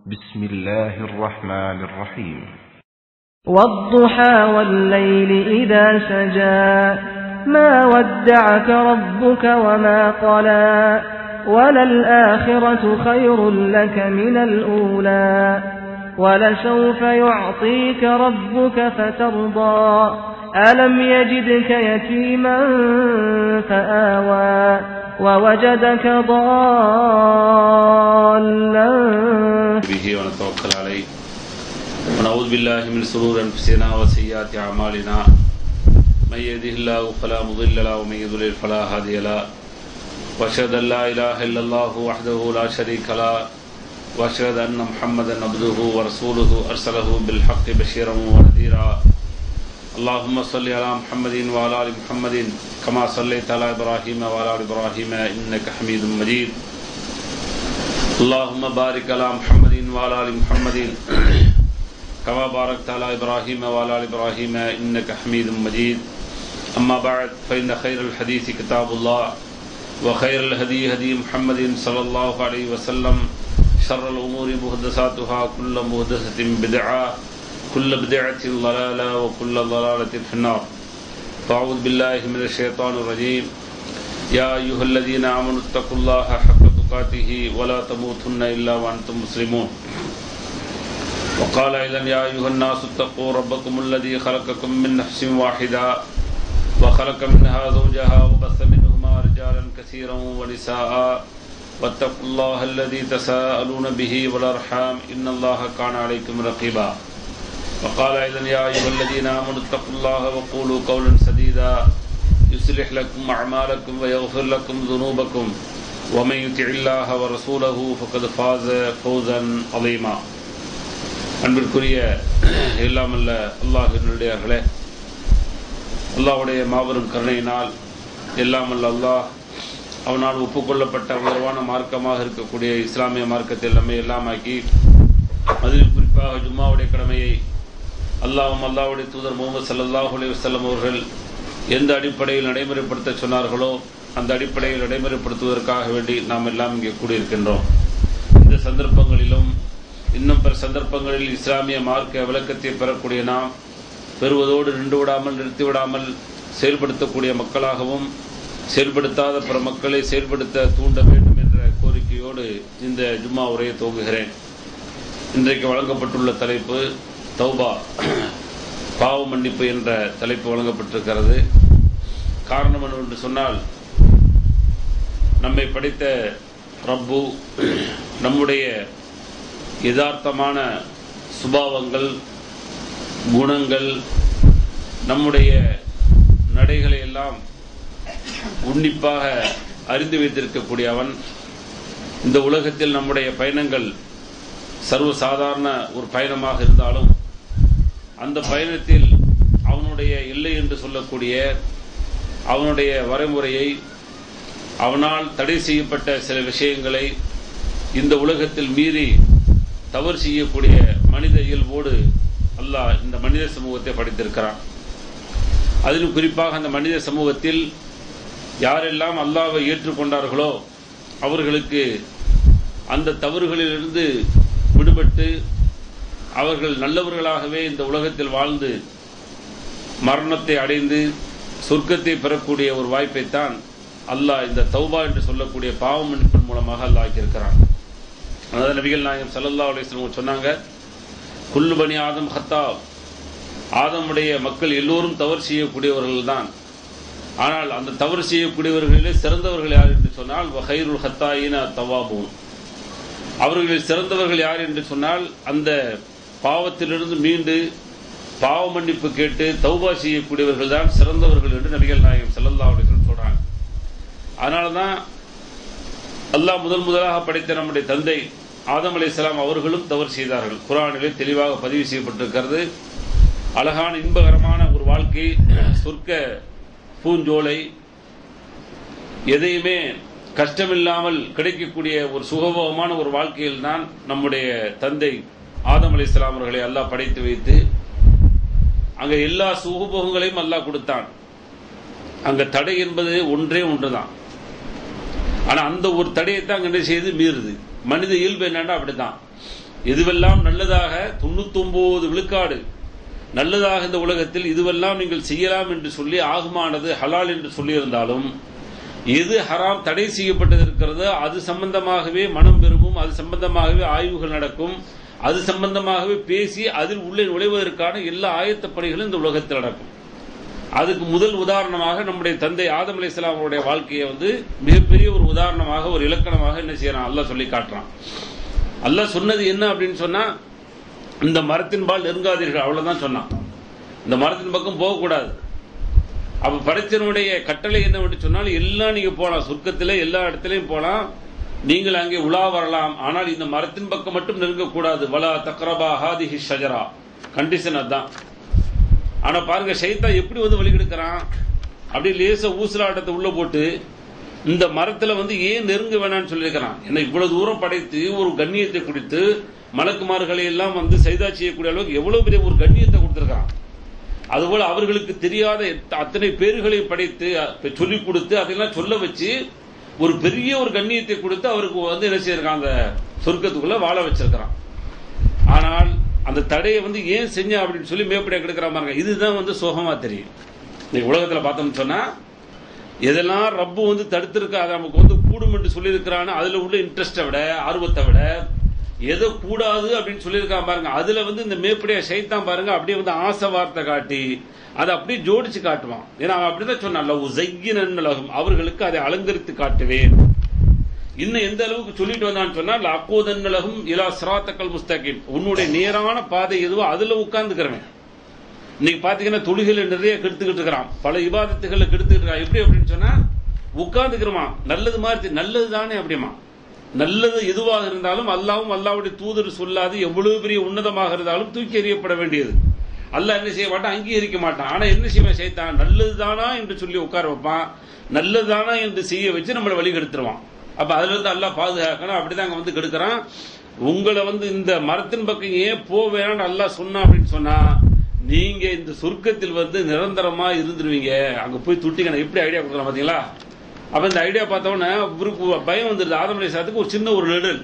بسم الله الرحمن الرحيم والضحى والليل إذا سجى ما ودعك ربك وما قلى وللآخرة خير لك من الأولى ولسوف يعطيك ربك فترضى ألم يجدك يتيما فآوى ووجدك ضالا به ونتوكل عليه ونعوذ بالله من شرور انفسنا وسيئات اعمالنا من يهده الله فلا مضل له ومن يضلل فلا هادي له واشهد ان لا اله الا الله وحده لا شريك له واشهد ان محمدا عبده ورسوله ارسله بالحق بشيرا ونذيرا اللهم صل على محمد وعلى ال محمد كما صليت على ابراهيم وعلى ال ابراهيم انك حميد مجيد اللهم بارك على محمد وعلى ال محمد كما باركت على ابراهيم وعلى ال ابراهيم انك حميد مجيد اما بعد فان خير الحديث كتاب الله وخير الهدي هدي محمد صلى الله عليه وسلم شر الامور محدثاتها كل محدثه بدعه كل بدعه ضلاله وكل ضلاله في النار فاعوذ بالله من الشيطان الرجيم يا ايها الذين امنوا اتقوا الله حق تقاته ولا تموتن الا وانتم مسلمون وقال ايضا يا ايها الناس اتقوا ربكم الذي خلقكم من نفس واحده وخلق منها زوجها وبث منهما رجالا كثيرا ونساء واتقوا الله الذي تساءلون به والارحام ان الله كان عليكم رقيبا وقال ايضا يا ايها الذين امنوا اتقوا الله وقولوا قولا سديدا يصلح لكم اعمالكم ويغفر لكم ذنوبكم ومن يطع الله ورسوله فقد فاز فوزا عظيما அன்பிற்குரிய எல்லாமல்ல அல்லாஹினுடையர்களே அல்லாஹ்வுடைய மாபெரும் கருணையினால் எல்லாமல்ல அல்லாஹ் அவனால் ஒப்புக்கொள்ளப்பட்ட உயர்வான மார்க்கமாக இருக்கக்கூடிய இஸ்லாமிய மார்க்கத்தில் நம்மை எல்லாமாக்கி அதில் குறிப்பாக ஜும்மாவுடைய கடமையை அல்லாஹும் அல்லாஹ்வுடைய தூதர் முகமது சல்லல்லாஹு அலைஹி வஸல்லம் அவர்கள் எந்த அடிப்படையில் நடைமுறைப்படுத்த சொன்னார்களோ அந்த அடிப்படையில் நடைமுறைப்படுத்துவதற்காக வேண்டி நாம் எல்லாம் இங்கே கூடியிருக்கின்றோம் இந்த சந்தர்ப்பங்களிலும் இன்னும் பிற சந்தர்ப்பங்களில் இஸ்லாமிய மார்க்க விளக்கத்தை பெறக்கூடிய நாம் பெறுவதோடு நின்று விடாமல் நிறுத்திவிடாமல் செயல்படுத்தக்கூடிய மக்களாகவும் செயல்படுத்தாத பிற மக்களை செயல்படுத்த தூண்ட வேண்டும் என்ற கோரிக்கையோடு இந்த ஜும்மா உரையை துவங்குகிறேன் இன்றைக்கு வழங்கப்பட்டுள்ள தலைப்பு தௌபா பாவ மன்னிப்பு என்ற தலைப்பு வழங்கப்பட்டிருக்கிறது காரணம் என்று சொன்னால் நம்மை படைத்த ரப்பு நம்முடைய யதார்த்தமான சுபாவங்கள் குணங்கள் நம்முடைய நடைகளை எல்லாம் உன்னிப்பாக அறிந்து வைத்திருக்கக்கூடிய அவன் இந்த உலகத்தில் நம்முடைய பயணங்கள் சர்வசாதாரண ஒரு பயணமாக இருந்தாலும் அந்த பயணத்தில் அவனுடைய எல்லை என்று சொல்லக்கூடிய அவனுடைய வரைமுறையை அவனால் தடை செய்யப்பட்ட சில விஷயங்களை இந்த உலகத்தில் மீறி தவறு செய்யக்கூடிய மனித இயல்போடு அல்லாஹ் இந்த மனித சமூகத்தை படைத்திருக்கிறான் அதிலும் குறிப்பாக அந்த மனித சமூகத்தில் யாரெல்லாம் அல்லாவை ஏற்றுக்கொண்டார்களோ அவர்களுக்கு அந்த தவறுகளிலிருந்து விடுபட்டு அவர்கள் நல்லவர்களாகவே இந்த உலகத்தில் வாழ்ந்து மரணத்தை அடைந்து சொர்க்கத்தை பெறக்கூடிய ஒரு வாய்ப்பைத்தான் அல்லாஹ் இந்த தௌபா என்று சொல்லக்கூடிய பாவ மன்னிப்பின் மூலமாக அல்லாஹ் ஆக்கியிருக்கிறான் அதாவது நபிகள் நாயகம் சல்லல்லா அலிஸ்லம் சொன்னாங்க குல்லு பனி ஆதம் ஹத்தா ஆதமுடைய மக்கள் எல்லோரும் தவறு செய்யக்கூடியவர்கள் தான் ஆனால் அந்த தவறு செய்யக்கூடியவர்களிலே சிறந்தவர்கள் யார் என்று சொன்னால் ஹைருல் ஹத்தாயின தவாபும் அவர்களில் சிறந்தவர்கள் யார் என்று சொன்னால் அந்த பாவத்திலிருந்து மீண்டு பாவ மன்னிப்பு கேட்டு தௌபா செய்யக்கூடியவர்கள் தான் சிறந்தவர்கள் என்று நபிகள் நாயகம் செல்லல்லா அலிஸ்லம் சொல்றாங்க அதனால தான் அல்லாஹ் முதல் முதலாக படைத்த நம்முடைய தந்தை ஆதம் அலி இஸ்லாம் அவர்களும் தவறு செய்தார்கள் குரானிலே தெளிவாக பதிவு செய்யப்பட்டிருக்கிறது அழகான இன்பகரமான ஒரு வாழ்க்கை சொர்க்க பூஞ்சோலை எதையுமே கஷ்டமில்லாமல் கிடைக்கக்கூடிய ஒரு சுகபோகமான ஒரு வாழ்க்கையில் தான் நம்முடைய தந்தை ஆதம் அலி இஸ்லாம் அவர்களை அல்லாஹ் படைத்து வைத்து அங்க எல்லா சுகபோகங்களையும் அல்லாஹ் கொடுத்தான் அங்க தடை என்பது ஒன்றே ஒன்றுதான் ஆனா அந்த ஒரு தடையை தான் என்ன செய்து மீறுது மனித இயல்பு என்னன்னா அப்படித்தான் எதுவெல்லாம் நல்லதாக தொண்ணூத்தொன்பது விழுக்காடு நல்லதாக இந்த உலகத்தில் இதுவெல்லாம் நீங்கள் செய்யலாம் என்று சொல்லி ஆகுமானது ஹலால் என்று சொல்லியிருந்தாலும் எது ஹராம் தடை செய்யப்பட்டது இருக்கிறதோ அது சம்பந்தமாகவே மனம் பெருகும் அது சம்பந்தமாகவே ஆய்வுகள் நடக்கும் அது சம்பந்தமாகவே பேசி அதில் உள்ளே நுழைவதற்கான எல்லா ஆயத்த பணிகளும் இந்த உலகத்தில் நடக்கும் அதுக்கு முதல் உதாரணமாக நம்முடைய தந்தை ஆதம் அலி அவருடைய வாழ்க்கையை வந்து மிகப்பெரிய ஒரு உதாரணமாக ஒரு இலக்கணமாக என்ன செய்யறான் அல்லாஹ் சொல்லி காட்டுறான் அல்லாஹ் சொன்னது என்ன அப்படின்னு சொன்னா இந்த மரத்தின் பால் நெருங்காதீர்கள் அவ்வளவுதான் சொன்னான் இந்த மரத்தின் பக்கம் போகக்கூடாது அப்ப படைச்சனுடைய கட்டளை என்னவென்று சொன்னால் எல்லாம் நீங்க போலாம் சொர்க்கத்தில் எல்லா இடத்துலயும் போலாம் நீங்கள் அங்கே உலா வரலாம் ஆனால் இந்த மரத்தின் பக்கம் மட்டும் நெருங்கக்கூடாது வலா தக்ரபா ஹாதிஹி ஷஜரா கண்டிஷன் அதான் ஆனா பாருங்க ஷைத்தா எப்படி வந்து வழிகெடுக்கிறான் அப்படியே லேச ஊசலாட்டத்தை உள்ள போட்டு இந்த மரத்துல வந்து ஏன் நெருங்க வேணாம்னு சொல்லியிருக்கிறான் ஏன்னா இவ்வளவு தூரம் படைத்து ஒரு கண்ணியத்தை கொடுத்து மலக்குமார்களை எல்லாம் வந்து சைதா செய்யக்கூடிய அளவுக்கு எவ்வளவு பெரிய ஒரு கண்ணியத்தை கொடுத்திருக்கான் அதுபோல அவர்களுக்கு தெரியாத அத்தனை பேர்களை படைத்து சொல்லிக் கொடுத்து அதெல்லாம் சொல்ல வச்சு ஒரு பெரிய ஒரு கண்ணியத்தை கொடுத்து அவருக்கு வந்து என்ன செய்யிருக்கான் அந்த சொர்க்கத்துக்குள்ள வாழ வச்சிருக்கிறான் ஆனால் அந்த தடையை வந்து ஏன் செஞ்ச அப்படின்னு சொல்லி மேப்படியா கெடுக்கிற பாருங்க இதுதான் வந்து சோகமா தெரியும் இன்னைக்கு உலகத்துல பார்த்தோம்னு சொன்னா எதெல்லாம் ரப்பு வந்து தடுத்திருக்கா அதை நமக்கு வந்து கூடும் என்று சொல்லியிருக்கிறான்னு அதுல உள்ள இன்ட்ரெஸ்டை விட ஆர்வத்தை விட எதோ கூடாது அப்படின்னு சொல்லியிருக்கான் பாருங்க அதுல வந்து இந்த மேப்படியா சைத்தான் பாருங்க அப்படியே வந்து ஆசை வார்த்தை காட்டி அதை அப்படியே ஜோடிச்சு காட்டுவான் ஏன்னா அவன் அப்படிதான் சொன்னான் உசையினலகம் அவர்களுக்கு அதை அலங்கரித்து காட்டுவேன் இன்னும் எந்த அளவுக்கு சொல்லிட்டு வந்தான்னு சொன்னா அக்கோதன்னலகும் இலா சிராத்தக்கல் முஸ்தகிம் உன்னுடைய நேரான பாதை எதுவோ அதுல உட்கார்ந்துக்கிறவன் இன்னைக்கு பாத்தீங்கன்னா தொழுகையில நிறைய கெடுத்துக்கிட்டு இருக்கிறான் பல விவாதத்துகளை கெடுத்துக்கிட்டு இருக்கான் எப்படி அப்படின்னு சொன்னா உட்கார்ந்துக்கிறோமா நல்லது மாதிரி நல்லது தானே அப்படிமா நல்லது எதுவாக இருந்தாலும் அல்லாவும் அல்லாவுடைய தூதர் சொல்லாது எவ்வளவு பெரிய உன்னதமாக இருந்தாலும் தூக்கி எறியப்பட வேண்டியது அல்லாஹ் என்ன செய்ய மாட்டான் அங்கீகரிக்க மாட்டான் ஆனா என்ன செய்வான் செய்தான் நல்லதுதானா என்று சொல்லி உட்கார வைப்பான் நல்லதுதானா என்று செய்ய வச்சு நம்மளை வழி கெடுத்துருவான் அப்ப அதுல இருந்து அல்லாஹ் பாதுகாக்கணும் அப்படிதான் அங்க வந்து கெடுக்கிறான் உங்களை வந்து இந்த மரத்தின் பக்கம் ஏன் போக வேணாம்னு அல்லாஹ் சொன்னா அப்படின்னு சொன்னா நீங்க இந்த சொர்க்கத்தில் வந்து நிரந்தரமா இருந்துருவீங்க அங்க போய் துட்டிக்கணும் எப்படி ஐடியா கொடுக்கலாம் பாத்தீங்களா அப்ப இந்த ஐடியா பார்த்தவொடனே இவருக்கு பயம் வந்துருது ஆதமலை சாத்துக்கு ஒரு சின்ன ஒரு நெடல்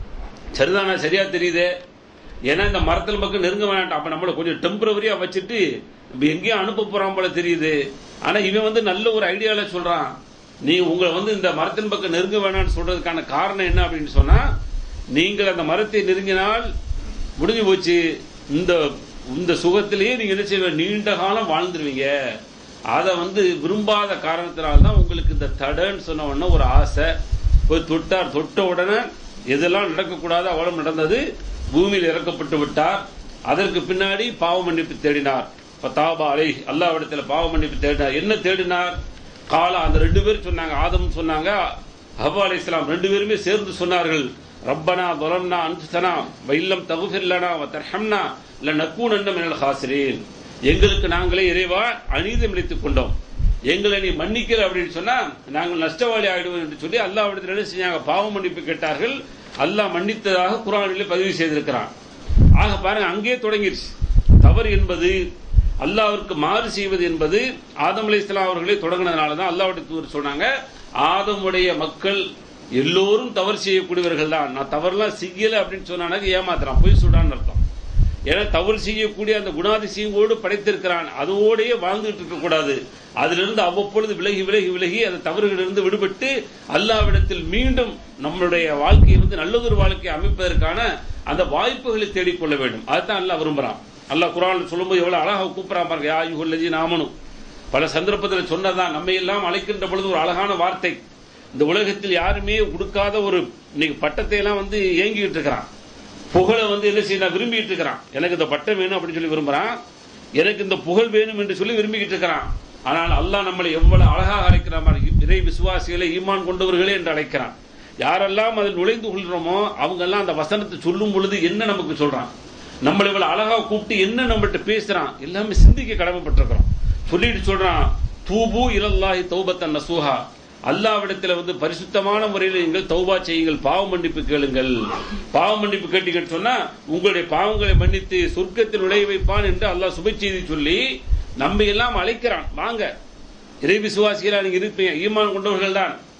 சரிதானா சரியா தெரியுது ஏன்னா இந்த மரத்தில் பக்கம் நெருங்க வேண்டாம் அப்ப நம்மள கொஞ்சம் டெம்பரவரியா வச்சுட்டு எங்கேயும் அனுப்ப போறான் போல தெரியுது ஆனா இவன் வந்து நல்ல ஒரு ஐடியால சொல்றான் நீ உங்களை வந்து இந்த மரத்தின் பக்கம் நெருங்க வேணாம்னு சொல்றதுக்கான காரணம் என்ன அப்படின்னு சொன்னா நீங்கள் அந்த மரத்தை நெருங்கினால் முடிஞ்சு போச்சு இந்த இந்த சுகத்திலேயே நீங்க என்ன செய்வீங்க நீண்ட காலம் வாழ்ந்துருவீங்க அதை வந்து விரும்பாத காரணத்தினால்தான் உங்களுக்கு இந்த தடைன்னு சொன்ன உடனே ஒரு ஆசை போய் தொட்டார் தொட்ட உடனே எதெல்லாம் நடக்கக்கூடாது அவளும் நடந்தது பூமியில் இறக்கப்பட்டு விட்டார் அதற்கு பின்னாடி பாவ மன்னிப்பு தேடினார் தாபா அலை அல்லாவிடத்தில் பாவ மன்னிப்பு தேடினார் என்ன தேடினார் காலா அந்த ரெண்டு பேரும் சொன்னாங்க ஆதம் சொன்னாங்க ஹவ்வா அலி இஸ்லாம் ரெண்டு பேருமே சேர்ந்து சொன்னார்கள் ரப்பனா தொலம்னா அன்சுசனா வைல்லம் தகுஃபில்லனா தர்ஹம்னா இல்ல நக்கூனன்ன மினல் ஹாசிரீன் எங்களுக்கு நாங்களே இறைவா அநீதம் இழைத்துக் கொண்டோம் எங்களை நீ மன்னிக்கல அப்படின்னு சொன்னா நாங்கள் நஷ்டவாளி ஆயிடுவோம் என்று சொல்லி அல்லாஹ் இடத்துல என்ன செஞ்சாங்க பாவ மன்னிப்பு கேட்டார்கள் அல்லாஹ் மன்னித்ததாக குரானிலே பதிவு செய்திருக்கிறான் ஆக பாருங்க அங்கே தொடங்கிருச்சு தவறு என்பது அல்லாவிற்கு மாறு செய்வது என்பது ஆதம் அலி இஸ்லாம் அவர்களே தொடங்கினதுனால தான் அல்லாவுடைய தூதர் சொன்னாங்க ஆதமுடைய மக்கள் எல்லோரும் தவறு செய்யக்கூடியவர்கள் தான் நான் தவறுலாம் செய்யல அப்படின்னு சொன்னாங்க ஏமாத்துறான் பொய் சொல்றான்னு அர்த்தம் ஏன்னா தவறு செய்யக்கூடிய அந்த குணாதிசயங்களோடு படைத்திருக்கிறான் அதோடயே வாழ்ந்துட்டு இருக்க கூடாது அதிலிருந்து அவ்வப்பொழுது விலகி விலகி விலகி அந்த தவறுகளிலிருந்து விடுபட்டு அல்லாவிடத்தில் மீண்டும் நம்மளுடைய வாழ்க்கையை வந்து நல்லதொரு வாழ்க்கையை அமைப்பதற்கான அந்த வாய்ப்புகளை தேடிக்கொள்ள வேண்டும் அதுதான் அல்லாஹ் விரும்புறான் அல்லாஹ் குரான் சொல்லும்போது எவ்வளவு அழகாக கூப்பிடுறான் பாருங்க யா யுகல்லஜி நாமனும் பல சந்தர்ப்பத்தில் சொன்னதான் நம்ம எல்லாம் அழைக்கின்ற பொழுது ஒரு அழகான வார்த்தை இந்த உலகத்தில் யாருமே கொடுக்காத ஒரு இன்னைக்கு பட்டத்தை எல்லாம் வந்து ஏங்கிட்டு இருக்கிறான் புகழை வந்து என்ன செய்ய விரும்பிட்டு இருக்கிறான் எனக்கு இந்த பட்டம் வேணும் அப்படின்னு சொல்லி விரும்புறான் எனக்கு இந்த புகழ் வேணும் என்று சொல்லி விரும்பிக்கிட்டு இருக்கிறான் ஆனால் அல்லாஹ் நம்மளை எவ்வளவு அழகாக அழைக்கிறான் இறை விசுவாசிகளை ஈமான் கொண்டவர்களே என்று அழைக்கிறான் யாரெல்லாம் அதில் நுழைந்து கொள்கிறோமோ அவங்க எல்லாம் அந்த வசனத்தை சொல்லும் பொழுது என்ன நமக்கு சொல்றான் நம்மளை இவ்வளவு அழகா கூப்பிட்டு என்ன நம்மகிட்ட பேசுறான் எல்லாமே சிந்திக்க கடமைப்பட்டிருக்கிறோம் சொல்லிட்டு சொல்றான் தூபு இலல்லாஹி தௌபத்தன் நசூஹா அல்லாவிடத்தில் வந்து பரிசுத்தமான முறையில் நீங்கள் தௌபா செய்யுங்கள் பாவ மன்னிப்பு கேளுங்கள் பாவ மன்னிப்பு கேட்டீங்கன்னு சொன்னா உங்களுடைய பாவங்களை மன்னித்து சொர்க்கத்தில் நுழைய வைப்பான் என்று அல்லாஹ் சுப செய்தி சொல்லி நம்ம எல்லாம் அழைக்கிறான் வாங்க இறை விசுவாசிகளா நீங்க இருப்பீங்க ஈமான் கொண்டவர்கள் தான்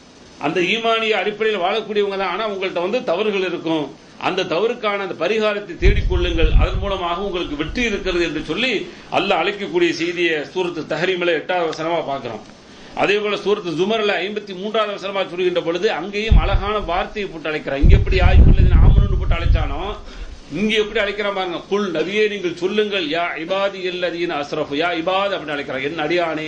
அந்த ஈமானிய அடிப்படையில் வாழக்கூடியவங்க தான் ஆனா உங்கள்ட்ட வந்து தவறுகள் இருக்கும் அந்த தவறுக்கான அந்த பரிகாரத்தை தேடிக்கொள்ளுங்கள் அதன் மூலமாக உங்களுக்கு வெற்றி இருக்கிறது என்று சொல்லி அல்லாஹ் அழைக்கக்கூடிய செய்தியை சூரத்து தஹரீமில் எட்டாவது வசனமா பார்க்கிறோம் அதே போல சூரத்து ஜுமர்ல ஐம்பத்தி மூன்றாவது வசனமா சொல்கின்ற பொழுது அங்கேயும் அழகான வார்த்தையை போட்டு அழைக்கிறான் இங்க எப்படி ஆயுள் ஆமனு போட்டு அழைச்சானோ இங்க எப்படி அழைக்கிறான் பாருங்க குல் நபியே நீங்கள் சொல்லுங்கள் யா இபாதி அல்லதீன அஸ்ரஃபு யா இபாத் அப்படின்னு அழைக்கிறான் என் அடியானே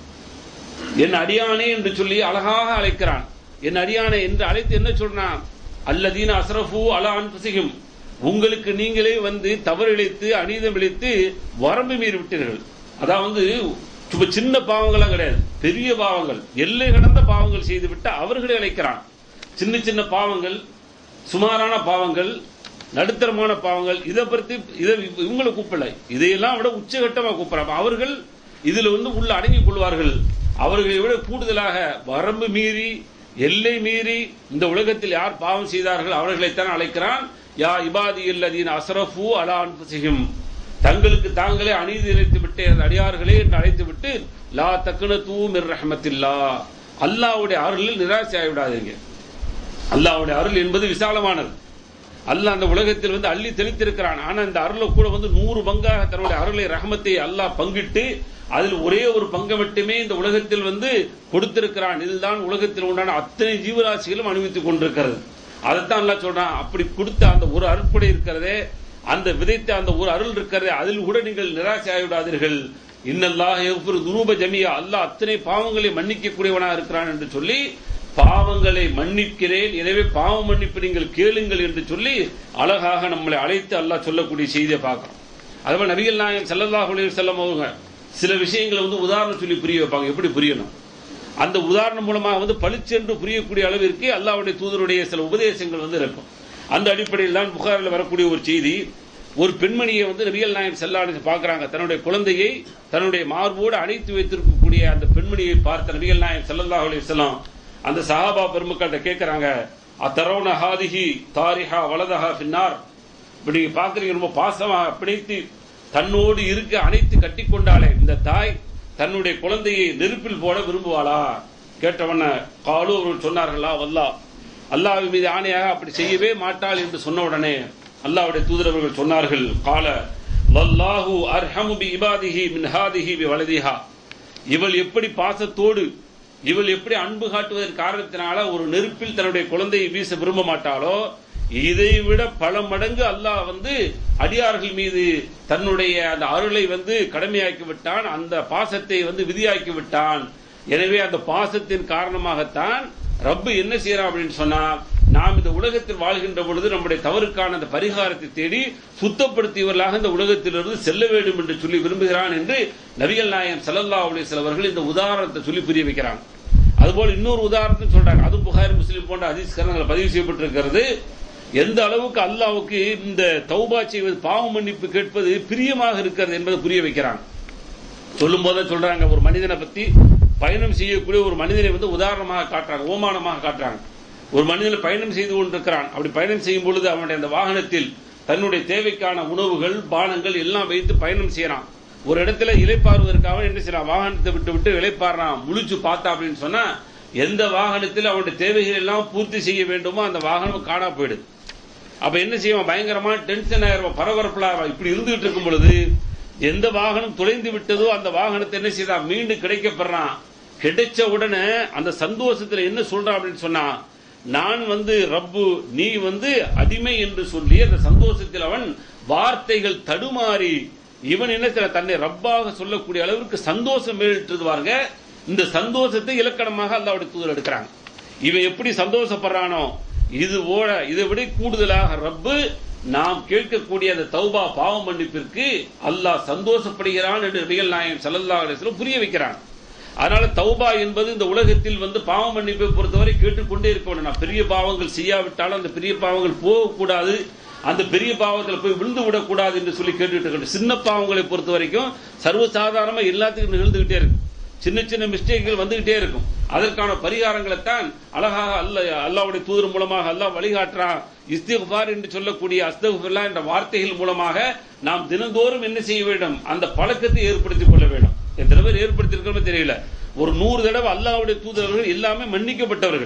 என் அடியானே என்று சொல்லி அழகாக அழைக்கிறான் என் அடியானே என்று அழைத்து என்ன சொல்றான் அல்லதீன அஸ்ரஃபு அலா அன்புசிகும் உங்களுக்கு நீங்களே வந்து தவறிழைத்து அநீதம் இழைத்து வரம்பு மீறி விட்டீர்கள் அதாவது சும்மா சின்ன பாவங்களா கிடையாது பெரிய பாவங்கள் எல்லை கடந்த பாவங்கள் செய்து விட்டு அவர்களை அழைக்கிறான் சின்ன சின்ன பாவங்கள் சுமாரான பாவங்கள் நடுத்தரமான பாவங்கள் இதை பற்றி இதை இவங்களை கூப்பிடல இதையெல்லாம் விட உச்சகட்டமா கூப்பிடுறாங்க அவர்கள் இதுல வந்து உள்ள அடங்கிக் கொள்வார்கள் அவர்களை விட கூடுதலாக வரம்பு மீறி எல்லை மீறி இந்த உலகத்தில் யார் பாவம் செய்தார்கள் அவர்களைத்தான் அழைக்கிறான் யா இபாதி இல்லதீன் அஸ்ரஃபு அலா அன்புசிகும் தங்களுக்கு தாங்களே அநீதி இழைத்து விட்டு அடியார்களே என்று அழைத்து விட்டு லா தக்குன தூமிர் ரஹமத்தில்லா அல்லாவுடைய அருளில் நிராசை ஆகிவிடாதீங்க அல்லாவுடைய அருள் என்பது விசாலமானது அல்லாஹ் அந்த உலகத்தில் வந்து அள்ளி தெளித்திருக்கிறான் ஆனா இந்த அருளை கூட வந்து நூறு பங்காக தன்னுடைய அருளை ரஹமத்தை அல்லாஹ் பங்கிட்டு அதில் ஒரே ஒரு பங்கை மட்டுமே இந்த உலகத்தில் வந்து கொடுத்திருக்கிறான் இதுதான் உலகத்தில் உண்டான அத்தனை ஜீவராசிகளும் அனுபவித்துக் கொண்டிருக்கிறது அதைத்தான் அல்லாஹ் சொல்றான் அப்படி கொடுத்த அந்த ஒரு அருட்படை இருக்கிறதே அந்த விதைத்த அந்த ஒரு அருள் இருக்கிறதே அதில் கூட நீங்கள் நிராசை ஆகிவிடாதீர்கள் இன்னல்லாக எவ்வொரு துரூப ஜமியா அல்லாஹ் அத்தனை பாவங்களை மன்னிக்க கூடியவனா இருக்கிறான் என்று சொல்லி பாவங்களை மன்னிக்கிறேன் எனவே பாவ மன்னிப்பு நீங்கள் கேளுங்கள் என்று சொல்லி அழகாக நம்மளை அழைத்து அல்லாஹ் சொல்லக்கூடிய செய்தியை பார்க்கிறோம் அதுபோல் நபிகள் நாயகம் ஸல்லல்லாஹு அலைஹி வஸல்லம் அவங்க சில விஷயங்களை வந்து உதாரணம் சொல்லி புரிய வைப்பாங்க எப்படி புரியணும் அந்த உதாரணம் மூலமாக வந்து பளிச்சென்று புரியக்கூடிய அளவிற்கு அல்லாஹ்வுடைய தூதருடைய சில உபதேசங்கள் வந்து இருக்கும் அந்த அடிப்படையில் தான் புகாரில் வரக்கூடிய ஒரு செய்தி ஒரு பெண்மணியை வந்து நபிகள் நாயகம் செல்லாடு பார்க்கறாங்க தன்னுடைய குழந்தையை தன்னுடைய மார்போடு அணைத்து வைத்திருக்கக்கூடிய அந்த பெண்மணியை பார்த்த நபிகள் நாயகம் ஸல்லல்லாஹு அலைஹி வஸல்லம் அந்த சஹாபா பெருமக்கள்கிட்ட கேட்கறாங்க அத்தரவுன ஹாதிஹி தாரிஹா வலதஹா ஃபின்னார் இப்படி நீங்க பாக்குறீங்க ரொம்ப பாசமா பிணைத்து தன்னோடு இருக்க அணைத்து கட்டி கொண்டாலே இந்த தாய் தன்னுடைய குழந்தையை நெருப்பில் போட விரும்புவாளா கேட்டவன காலு அவர்கள் சொன்னார்களா வல்லா அல்லாஹ் மீது ஆணையாக அப்படி செய்யவே மாட்டாள் என்று சொன்ன உடனே அல்லாஹ்வுடைய தூதரவர்கள் சொன்னார்கள் கால வல்லாஹு அர்ஹமு பி இபாதிஹி மின் ஹாதிஹி பி வலதிஹா இவள் எப்படி பாசத்தோடு இவள் எப்படி அன்பு காட்டுவதன் காரணத்தினால ஒரு நெருப்பில் தன்னுடைய குழந்தையை வீச விரும்ப மாட்டாளோ இதை விட பல மடங்கு அல்லாஹ் வந்து அடியார்கள் மீது தன்னுடைய அந்த அருளை வந்து கடமையாக்கி விட்டான் அந்த பாசத்தை வந்து விதியாக்கி விட்டான் எனவே அந்த பாசத்தின் காரணமாகத்தான் ரப்பு என்ன செய்யறான் அப்படின்னு சொன்னா நாம் இந்த உலகத்தில் வாழ்கின்ற பொழுது நம்முடைய தவறுக்கான அந்த பரிகாரத்தை தேடி சுத்தப்படுத்தியவர்களாக இந்த உலகத்திலிருந்து செல்ல வேண்டும் என்று சொல்லி விரும்புகிறான் என்று நபிகள் நாயகம் ஸல்லல்லாஹு அலைஹி வஸல்லம் அவர்கள் இந்த உதாரணத்தை சொல்லி புரிய வைக்கிறாங்க அதுபோல் இன்னொரு உதாரணத்தை சொல்றாங்க அதுவும் புகாரி முஸ்லிம் போன்ற ஹதீஸ்கரங்கள் பதிவு செய்யப்பட்டிருக்கிறது எந்த அளவுக்கு அல்லாவுக்கு இந்த தௌபா செய்வது பாவ மன்னிப்பு கேட்பது பிரியமாக இருக்கிறது என்பதை புரிய வைக்கிறாங்க சொல்லும் போதே சொல்றாங்க ஒரு மனிதனை பத்தி பயணம் செய்யக்கூடிய ஒரு மனிதனை வந்து உதாரணமாக காட்டுறாங்க ஓமானமாக காட்டுறாங்க ஒரு மனிதன் பயணம் செய்து கொண்டிருக்கிறான் அப்படி பயணம் செய்யும் பொழுது அவனுடைய அந்த வாகனத்தில் தன்னுடைய தேவைக்கான உணவுகள் பானங்கள் எல்லாம் வைத்து பயணம் செய்யறான் ஒரு இடத்துல இலைப்பாறுவதற்காக என்ன செய்யறான் வாகனத்தை விட்டு விட்டு இலைப்பாடுறான் முழிச்சு பார்த்தா அப்படின்னு சொன்னா எந்த வாகனத்தில் அவனுடைய தேவைகள் எல்லாம் பூர்த்தி செய்ய வேண்டுமோ அந்த வாகனம் காணா போயிடுது அப்ப என்ன செய்வான் பயங்கரமா டென்ஷன் ஆயிரும் பரபரப்புல இப்படி இருந்துகிட்டு இருக்கும் பொழுது எந்த வாகனம் தொலைந்து விட்டதோ அந்த வாகனத்தை என்ன செய்தான் மீண்டும் கிடைக்கப்படுறான் கிடைச்ச உடனே அந்த சந்தோஷத்துல என்ன சொல்றான் அப்படின்னு சொன்னா நான் வந்து ரப்பு நீ வந்து அடிமை என்று சொல்லி அந்த சந்தோஷத்தில் அவன் வார்த்தைகள் தடுமாறி இவன் என்ன செய்யற தன்னை ரப்பாக சொல்லக்கூடிய அளவிற்கு சந்தோஷம் மேலிட்டுவாங்க இந்த சந்தோஷத்தை இலக்கணமாக அல்லாவுடைய தூதர் எடுக்கிறாங்க இவன் எப்படி சந்தோஷப்படுறானோ இது ஓட இதை விட கூடுதலாக ரப்பு நாம் கேட்கக்கூடிய அந்த தௌபா பாவ மன்னிப்பிற்கு அல்லாஹ் சந்தோஷப்படுகிறான் என்று நபிகள் நாயகம் ஸல்லல்லாஹு அலைஹி வஸல்லம் புரிய வைக்கிறான் அதனால தௌபா என்பது இந்த உலகத்தில் வந்து பாவ மன்னிப்பை பொறுத்தவரை கேட்டுக்கொண்டே இருக்க வேண்டும் நான் பெரிய பாவங்கள் செய்யாவிட்டாலும் அந்த பெரிய பாவங்கள் போகக்கூடாது அந்த பெரிய பாவத்தில் போய் விழுந்து விடக்கூடாது என்று சொல்லி கேட்டுட்டு இருக்கணும் சின்ன பாவங்களை பொறுத்த வரைக்கும் சர்வசாதாரணமா எல்லாத்துக்கும் நிகழ்ந்துகிட்டே இருக்கு சின்ன சின்ன மிஸ்டேக்குகள் வந்துகிட்டே இருக்கும் அதற்கான பரிகாரங்களை தான் அழகாக அல்ல அல்லாவுடைய தூதர் மூலமாக அல்லாஹ் வழிகாட்டுறான் இஸ்திஃபார் என்று சொல்லக்கூடிய அஸ்தகுல்லா என்ற வார்த்தைகள் மூலமாக நாம் தினந்தோறும் என்ன செய்ய வேண்டும் அந்த பழக்கத்தை ஏற்படுத்திக் கொள்ள வேண்டும் எத்தனை பேர் ஏற்படுத்தியிருக்கிறோமோ தெரியல ஒரு நூறு தடவை அல்லாவுடைய தூதர்கள் எல்லாமே மன்னிக்கப்பட்டவர்கள்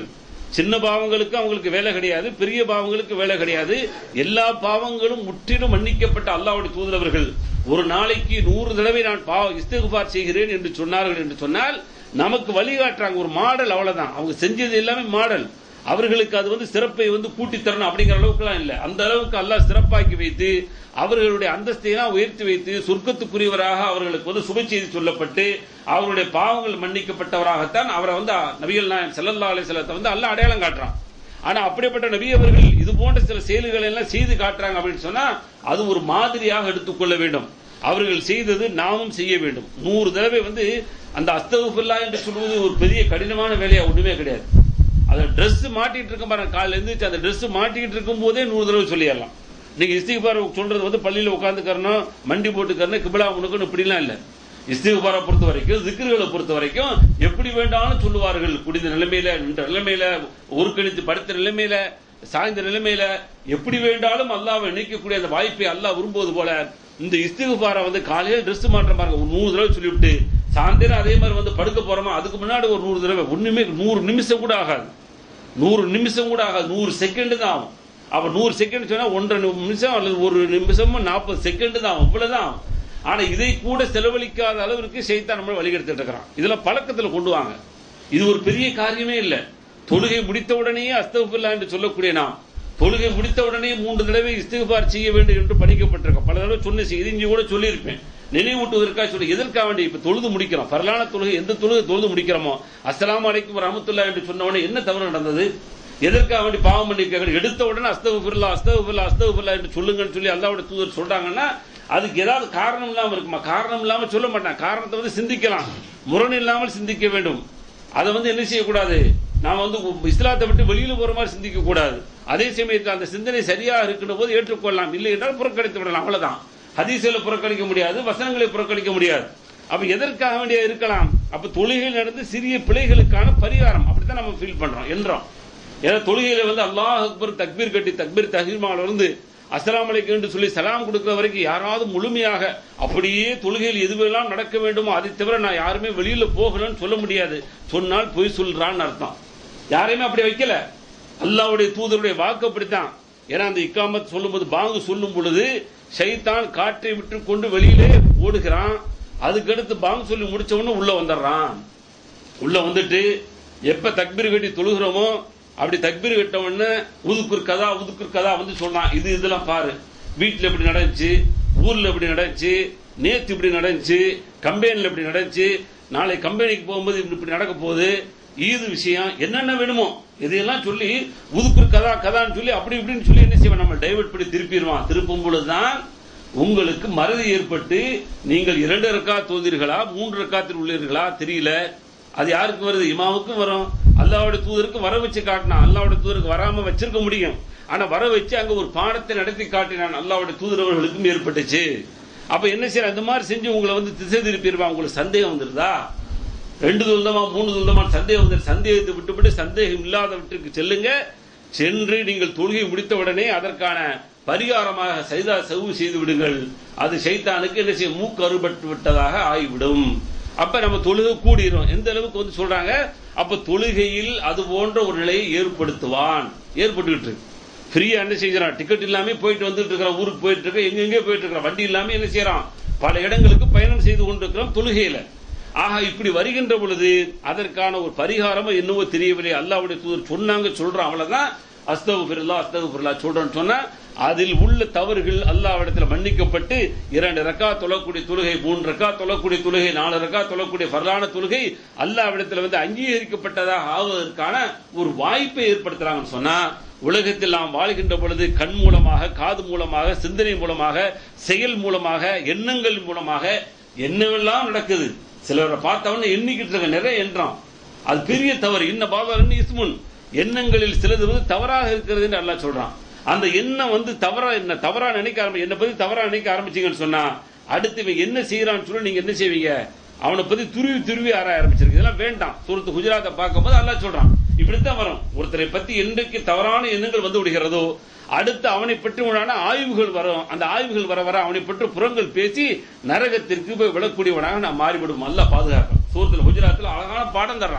சின்ன பாவங்களுக்கு அவங்களுக்கு வேலை கிடையாது பெரிய பாவங்களுக்கு வேலை கிடையாது எல்லா பாவங்களும் முற்றிலும் மன்னிக்கப்பட்ட அல்லாஹ்வுடைய தூதரவர்கள் ஒரு நாளைக்கு நூறு தடவை நான் பாவ இஸ்திகுபார் செய்கிறேன் என்று சொன்னார்கள் என்று சொன்னால் நமக்கு வழிகாட்டுறாங்க ஒரு மாடல் அவ்வளவுதான் அவங்க செஞ்சது எல்லாமே மாடல் அவர்களுக்கு அது வந்து சிறப்பை வந்து கூட்டி தரணும் அப்படிங்கிற அளவுக்குலாம் இல்லை அந்த அளவுக்கு அல்லாஹ் சிறப்பாக்கி வைத்து அவர்களுடைய அந்தஸ்தையெல்லாம் உயர்த்தி வைத்து சொர்க்கத்துக்குரியவராக அவர்களுக்கு வந்து சுப செய்தி சொல்லப்பட்டு அவருடைய பாவங்கள் மன்னிக்கப்பட்டவராகத்தான் அவரை வந்து நபிகள் நாயகம் ஸல்லல்லாஹு அலைஹி வஸல்லத்தை வந்து அல்லாஹ் அடையாளம் காட்டுறான் ஆனா அப்படிப்பட்ட நபி அவர்கள் இது போன்ற சில செயல்களை எல்லாம் செய்து காட்டுறாங்க அப்படின்னு சொன்னா அது ஒரு மாதிரியாக எடுத்துக்கொள்ள வேண்டும் அவர்கள் செய்தது நாமும் செய்ய வேண்டும் நூறு தடவை வந்து அந்த அஸ்தகுஃபுல்லா என்று சொல்வது ஒரு பெரிய கடினமான வேலையா ஒண்ணுமே கிடையாது அந்த Dress மாட்டிட்டு இருக்க பாருங்க காலையில இருந்து அந்த Dress மாட்டிக்கிட்டு இருக்கும் போதே நூறு தடவை சொல்லிடலாம் நீங்க இஸ்திகுபார் சொல்றது வந்து பள்ளியில உட்காந்துக்கறணும் மண்டி போட்டுக்கறணும் கிபிலா உனக்குன்னு இப்படிலாம் இல்ல இஸ்திகுபாரை பொறுத்த வரைக்கும் திக்ருகளை பொறுத்த வரைக்கும் எப்படி வேண்டாலும் சொல்லுவார்கள் குடிந்த நிலைமையில நின்ற நிலைமையில ஒருக்கணித்து படுத்த நிலைமையில சாய்ந்த நிலைமையில எப்படி வேண்டாலும் அல்லாஹ்வை நினைக்கக்கூடிய அந்த வாய்ப்பை அல்லாஹ் விரும்புவது போல இந்த இஸ்திகுபாரை வந்து காலையில Dress மாற்ற பாருங்க ஒரு நூறு தடவை சொல்லிவிட்டு சாயந்தரம் அதே மாதிரி வந்து படுக்க போறோமா அதுக்கு முன்னாடி ஒரு நூறு தடவை ஒண்ணுமே நூறு நிமிஷம் கூட ஆகாது நூறு நிமிஷம் கூட ஆகாது நூறு செகண்ட் தான் ஆகும் அப்ப நூறு செகண்ட் சொன்னா ஒன்றரை நிமிஷம் அல்லது ஒரு நிமிஷமும் நாற்பது செகண்ட் தான் ஆகும் இவ்வளவுதான் ஆகும் ஆனா இதை கூட செலவழிக்காத அளவிற்கு செய்தான் நம்ம வழிகெடுத்துட்டு இருக்கிறான் இதுல பழக்கத்துல கொண்டு வாங்க இது ஒரு பெரிய காரியமே இல்ல தொழுகை முடித்த உடனேயே அஸ்தகுல்லா என்று சொல்லக்கூடிய நாம் தொழுகை முடித்த உடனே மூன்று தடவை இஸ்திகுபார் செய்ய வேண்டும் என்று படிக்கப்பட்டிருக்க பல தடவை சொன்ன செய்தி இங்க கூட சொல்லியிருப்பேன் நினைவூட்டுவதற்காக சொல்லி எதற்காக வேண்டி இப்ப தொழுது முடிக்கிறோம் பரலான தொழுகை எந்த தொழுகை தொழுது முடிக்கிறோமோ அஸ்ஸலாமு அலைக்கும் ரஹமத்துல்லா என்று சொன்ன உடனே என்ன தவறு நடந்தது எதற்காக வேண்டி பாவம் மன்னிக்க எடுத்த உடனே அஸ்தகுஃபிருல்லா அஸ்தகுஃபிருல்லா அஸ்தகுஃபிருல்லா என்று சொல்லுங்கன்னு சொல்லி அல்லாஹ்வுடைய தூதர் சொல்றாங்கன்னா அதுக்கு ஏதாவது காரணம் இல்லாம இருக்குமா காரணம் இல்லாம சொல்ல மாட்டான் காரணத்தை வந்து சிந்திக்கலாம் முரண் இல்லாமல் சிந்திக்க வேண்டும் அதை வந்து என்ன செய்யக்கூடாது நாம வந்து இஸ்லாத்தை விட்டு வெளியில போற மாதிரி சிந்திக்க கூடாது அதே சமயத்தில் அந்த சிந்தனை சரியாக இருக்கின்ற போது ஏற்றுக்கொள்ளலாம் இல்லை என்றால் புறக்கணித்து விடலாம் அவ்வளவுதான் ஹதீஸ்களை புறக்கணிக்க முடியாது வசனங்களை புறக்கணிக்க முடியாது அப்ப எதற்காக வேண்டிய இருக்கலாம் அப்ப தொழுகையில் நடந்து சிறிய பிழைகளுக்கான பரிகாரம் அப்படித்தான் நம்ம ஃபீல் பண்றோம் என்றோம் ஏன்னா தொழுகையில வந்து அல்லாஹ் அக்பர் தக்பீர் கட்டி தக்பீர் தஹீமால இருந்து அஸ்ஸலாமு அலைக்கும் என்று சொல்லி சலாம் கொடுக்கிற வரைக்கும் யாராவது முழுமையாக அப்படியே தொழுகையில் எதுவெல்லாம் நடக்க வேண்டுமோ அதை தவிர நான் யாருமே வெளியில போகலன்னு சொல்ல முடியாது சொன்னால் பொய் சொல்றான்னு அர்த்தம் யாரையுமே அப்படி வைக்கல அல்லாஹ்வுடைய தூதருடைய வாக்கு அப்படித்தான் ஏன்னா அந்த இக்காமத் சொல்லும்போது பாங்கு சொல்லும் பொழுது ஷைத்தான் காற்றை விட்டு கொண்டு வெளியிலே ஓடுகிறான் அதுக்கடுத்து பாங்கு சொல்லி முடிச்ச உடனே உள்ள வந்துடுறான் உள்ள வந்துட்டு எப்ப தக்பீர் கட்டி தொழுகிறோமோ அப்படி தக்பீர் கட்ட உடனே உதுக்குர் கதா உதுக்குர் கதா வந்து சொல்றான் இது இதெல்லாம் பாரு வீட்டுல இப்படி நடந்துச்சு ஊர்ல இப்படி நடந்துச்சு நேத்து இப்படி நடந்துச்சு கம்பெனில இப்படி நடந்துச்சு நாளை கம்பெனிக்கு போகும்போது இப்படி இப்படி நடக்க போகுது ஈது விஷயம் என்னென்ன வேணுமோ இதையெல்லாம் சொல்லி உதுக்குர் கதா கதான்னு சொல்லி அப்படி இப்படின்னு சொல்லி என்ன செய்வான் நம்ம டைவர்ட் பண்ணி திருப்பிடுவான் திருப்பும் பொழுதுதான் உங்களுக்கு மறதி ஏற்பட்டு நீங்கள் இரண்டு ரக்கா தோந்தீர்களா மூன்று ரக்காத்தில் உள்ளீர்களா தெரியல அது யாருக்கு வருது இமாவுக்கும் வரும் அல்லாவுடைய தூதருக்கு வர வச்சு காட்டினான் அல்லாவுடைய தூதருக்கு வராம வச்சிருக்க முடியும் ஆனா வர வச்சு அங்க ஒரு பாடத்தை நடத்தி காட்டினான் அல்லாவுடைய தூதரவர்களுக்கும் ஏற்பட்டுச்சு அப்ப என்ன செய்ய அந்த மாதிரி செஞ்சு உங்களை வந்து திசை திருப்பிடுவா உங்களுக்கு சந்தேகம் வந்துருதா ரெண்டு துந்தமா மூணு துந்தமா சந்தேகம் வந்து சந்தேகத்தை விட்டுவிட்டு சந்தேகம் இல்லாதவற்றுக்கு செல்லுங்க சென்று நீங்கள் தொழுகை முடித்த உடனே அதற்கான பரிகாரமாக சைதா செவு செய்து விடுங்கள் அது சைத்தானுக்கு என்ன செய்ய மூக்கு அறுபட்டு விட்டதாக ஆகிவிடும் அப்ப நம்ம தொழுகை கூடிரும் எந்த அளவுக்கு வந்து சொல்றாங்க அப்ப தொழுகையில் அது போன்ற ஒரு நிலையை ஏற்படுத்துவான் ஏற்பட்டுக்கிட்டு இருக்கு ஃப்ரீயா என்ன செய்யறான் டிக்கெட் இல்லாம போயிட்டு வந்துட்டு இருக்கிறான் ஊருக்கு போயிட்டு இருக்க எங்கெங்கே போயிட்டு இருக்கிறான் வண்டி இல்லாம என்ன செய்யறான் பல இடங்களுக்கு பயணம் செய்து கொண்டிருக்கிறோம் தொழுகையில ஆக இப்படி வருகின்ற பொழுது அதற்கான ஒரு பரிகாரமோ என்னவோ தெரியவில்லை அல்லாவுடைய தூதர் சொன்னாங்க சொல்றான் அவ்வளவுதான் அஸ்தவு பிர்லா அஸ்தவு பிர்லா சொல்றேன்னு சொன்னா அதில் உள்ள தவறுகள் அல்லாவிடத்துல மன்னிக்கப்பட்டு இரண்டு ரக்கா தொழக்கூடிய தொழுகை மூன்று ரக்கா தொழக்கூடிய தொழுகை நாலு ரக்கா தொழக்கூடிய பரலான தொழுகை அல்லாவிடத்துல வந்து அங்கீகரிக்கப்பட்டதாக ஆவதற்கான ஒரு வாய்ப்பை ஏற்படுத்துறாங்கன்னு சொன்னா உலகத்தில் நாம் வாழ்கின்ற பொழுது கண் மூலமாக காது மூலமாக சிந்தனை மூலமாக செயல் மூலமாக எண்ணங்கள் மூலமாக என்னவெல்லாம் நடக்குது சிலரை பார்த்தவன எண்ணிக்கிட்டு இருக்க நிறைய எண்ணம் அது பெரிய தவறு இன்ன பாபா இஸ்முன் எண்ணங்களில் சிலது வந்து தவறாக இருக்கிறது என்று அல்லாஹ் சொல்றான் அந்த எண்ணம் வந்து தவறா என்ன தவறா நினைக்க ஆரம்பி என்ன பத்தி தவறா நினைக்க ஆரம்பிச்சீங்கன்னு சொன்னா அடுத்து இவன் என்ன செய்யறான்னு சொல்லி நீங்க என்ன செய்வீங்க அவனை பத்தி துருவி துருவி ஆராய ஆரம்பிச்சிருக்கு இதெல்லாம் வேண்டாம் சூரத்து குஜராத்தை பார்க்கும்போது அல்லாஹ் சொல்றான் இப்படித்தான் வரும் ஒருத்தரை பத்தி என்றைக்கு தவறான எண்ணங்கள் வந்து விடுகிறதோ அடுத்து அவனை பற்றி உண்டான ஆய்வுகள் வரும் அந்த ஆய்வுகள் வர வர அவனை பற்றி புறங்கள் பேசி நரகத்திற்கு போய் விடக்கூடியவனாக நான் மாறிவிடும் அல்ல பாதுகாக்கிறோம் சூரத்தில் குஜராத்தில் அழகான பாடம் தர்றான்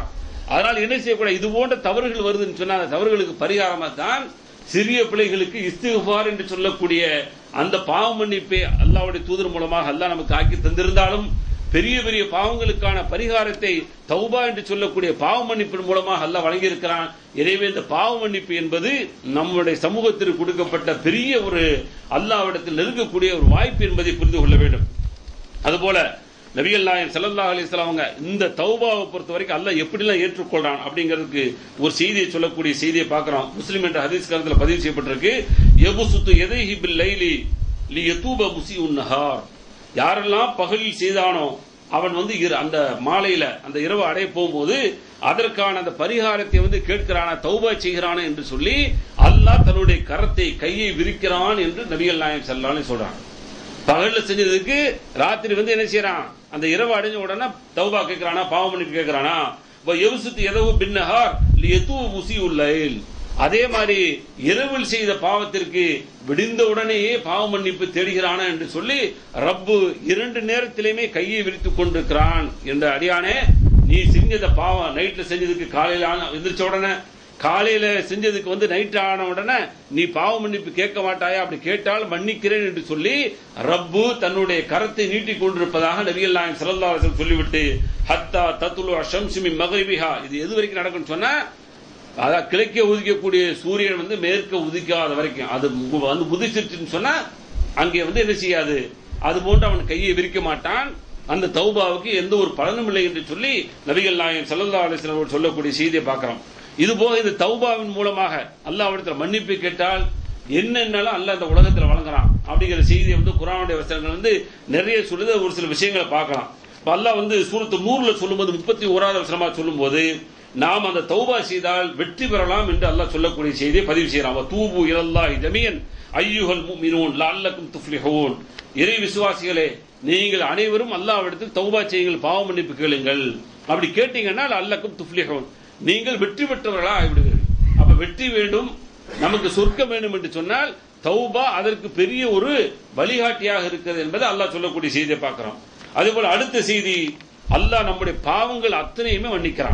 அதனால் என்ன செய்யக்கூடாது இது போன்ற தவறுகள் வருதுன்னு சொன்னா அந்த தவறுகளுக்கு பரிகாரமா தான் சிறிய பிள்ளைகளுக்கு இஸ்திகுபார் என்று சொல்லக்கூடிய அந்த பாவ மன்னிப்பை அல்லாவுடைய தூதர் மூலமாக அல்லாஹ் நமக்கு ஆக்கி தந்திருந்தாலும் பெரிய பெரிய பாவங்களுக்கான பரிகாரத்தை தௌபா என்று சொல்லக்கூடிய பாவ மன்னிப்பின் மூலமாக அல்லாஹ் வழங்கியிருக்கிறான் எனவே இந்த பாவ மன்னிப்பு என்பது நம்முடைய சமூகத்திற்கு கொடுக்கப்பட்ட பெரிய ஒரு அல்லாவிடத்தில் நெருங்கக்கூடிய ஒரு வாய்ப்பு என்பதை புரிந்து கொள்ள வேண்டும் அதுபோல நபிகள் நாயன் சல்லல்லா அலிஸ்லாம் அவங்க இந்த தௌபாவை பொறுத்த வரைக்கும் அல்லாஹ் எப்படிலாம் ஏற்றுக்கொள்றான் அப்படிங்கிறதுக்கு ஒரு செய்தியை சொல்லக்கூடிய செய்தியை பார்க்கிறோம் முஸ்லிம் என்ற ஹதீஸ் கருத்துல பதிவு செய்யப்பட்டிருக்கு எபுசுத்து எதைஹி பில் லைலி லி யதூப முசி உன்னஹார் யாரெல்லாம் பகலில் செய்தானோ அவன் வந்து இரு- அந்த மாலையில அந்த இரவு அடைய போகும்போது அதற்கான அந்த பரிகாரத்தை வந்து கேட்கிறானா தௌபா செய்கிறானா என்று சொல்லி அல்லாஹ் தன்னுடைய கரத்தை கையை விரிக்கிறான் என்று நபிகள் நாயகம் செல்லான்னு சொல்றான் பகல்ல செஞ்சதுக்கு ராத்திரி வந்து என்ன செய்யறான் அந்த இரவு அடைஞ்ச உடனே தௌபா கேட்கிறானா பாவ மன்னிப்பு கேட்கிறானா எவசுத்து எதவு பின்னஹார் எத்து முசி உள்ளைல் அதே மாதிரி இரவில் செய்த பாவத்திற்கு விடிந்த உடனேயே பாவ மன்னிப்பு தேடுகிறானா என்று சொல்லி ரப்பு இரண்டு நேரத்திலுமே கையை விரித்துக் கொண்டிருக்கிறான் என்ற அடியானே நீ செஞ்சத பாவம் நைட்ல செஞ்சதுக்கு காலையில ஆன- எந்திரிச்ச உடனே காலையில செஞ்சதுக்கு வந்து நைட் ஆன உடனே நீ பாவ மன்னிப்பு கேட்க மாட்டாயா அப்படி கேட்டால் மன்னிக்கிறேன் என்று சொல்லி ரப்பு தன்னுடைய கரத்தை நீட்டிக் கொண்டிருப்பதாக நபிகள் நாயகம் ஸல்லல்லாஹு அலைஹி வஸல்லம் சொல்லிவிட்டு ஹத்தா தத்துலு அஷம்சி மின் மகரிபிஹா இது எது வரைக்கும் நடக்கும்னு சொன்னா அதான் கிழக்கே உதிக்கக்கூடிய சூரியன் வந்து மேற்க உதிக்காத வரைக்கும் அது மு- வந்து உதிச்சிருச்சுன்னு சொன்னா அங்கே வந்து என்ன செய்யாது அது போன்று அவன் கையை விரிக்க மாட்டான் அந்த தௌபாவுக்கு எந்த ஒரு பலனும் இல்லை என்று சொல்லி நபிகள் நாயகம் ஸல்லல்லாஹு அலைஹி வஸல்லம் அவர்கள் சொல்லக்கூடிய செய்தியை பார்க்கிறோம் இது போக இந்த தௌபாவின் மூலமாக அல்லாஹ்விடத்தில் மன்னிப்பு கேட்டால் என்னென்னலாம் அல்லாஹ் இந்த உலகத்தில் வழங்குறான் அப்படிங்கிற செய்தியை வந்து குரானுடைய வசனங்கள் வந்து நிறைய சொல்லுது ஒரு சில விஷயங்களை பார்க்கலாம் இப்ப அல்லாஹ் வந்து சூரத்து நூறுல சொல்லும்போது முப்பத்தி ஓராவது வசனமா சொல்லும்போது நாம் அந்த தௌபா செய்தால் வெற்றி பெறலாம் என்று அல்லாஹ் சொல்லக்கூடிய செய்தியை பதிவு செய்யலாம் அவ தூபு இலல்லாஹி ஜமியன் ஐயுகல் முஃமினூன் லஅல்லக்கும் துஃப்லிஹூன் இறை விசுவாசிகளே நீங்கள் அனைவரும் அல்லாஹ்விடத்தில் தௌபா செய்யுங்கள் பாவ மன்னிப்பு கேளுங்கள் அப்படி கேட்டீங்கன்னா அல்லக்கும் துஃப்லிஹூன் நீங்கள் வெற்றி பெற்றவர்களா ஆகிவிடுவீர்கள் அப்ப வெற்றி வேண்டும் நமக்கு சொர்க்கம் வேண்டும் என்று சொன்னால் தௌபா அதற்கு பெரிய ஒரு வழிகாட்டியாக இருக்கிறது என்பதை அல்லாஹ் சொல்லக்கூடிய செய்தியை பார்க்கிறோம் அதே போல அடுத்த செய்தி அல்லாஹ் நம்முடைய பாவங்கள் அத்தனையுமே மன்னிக்கிறான்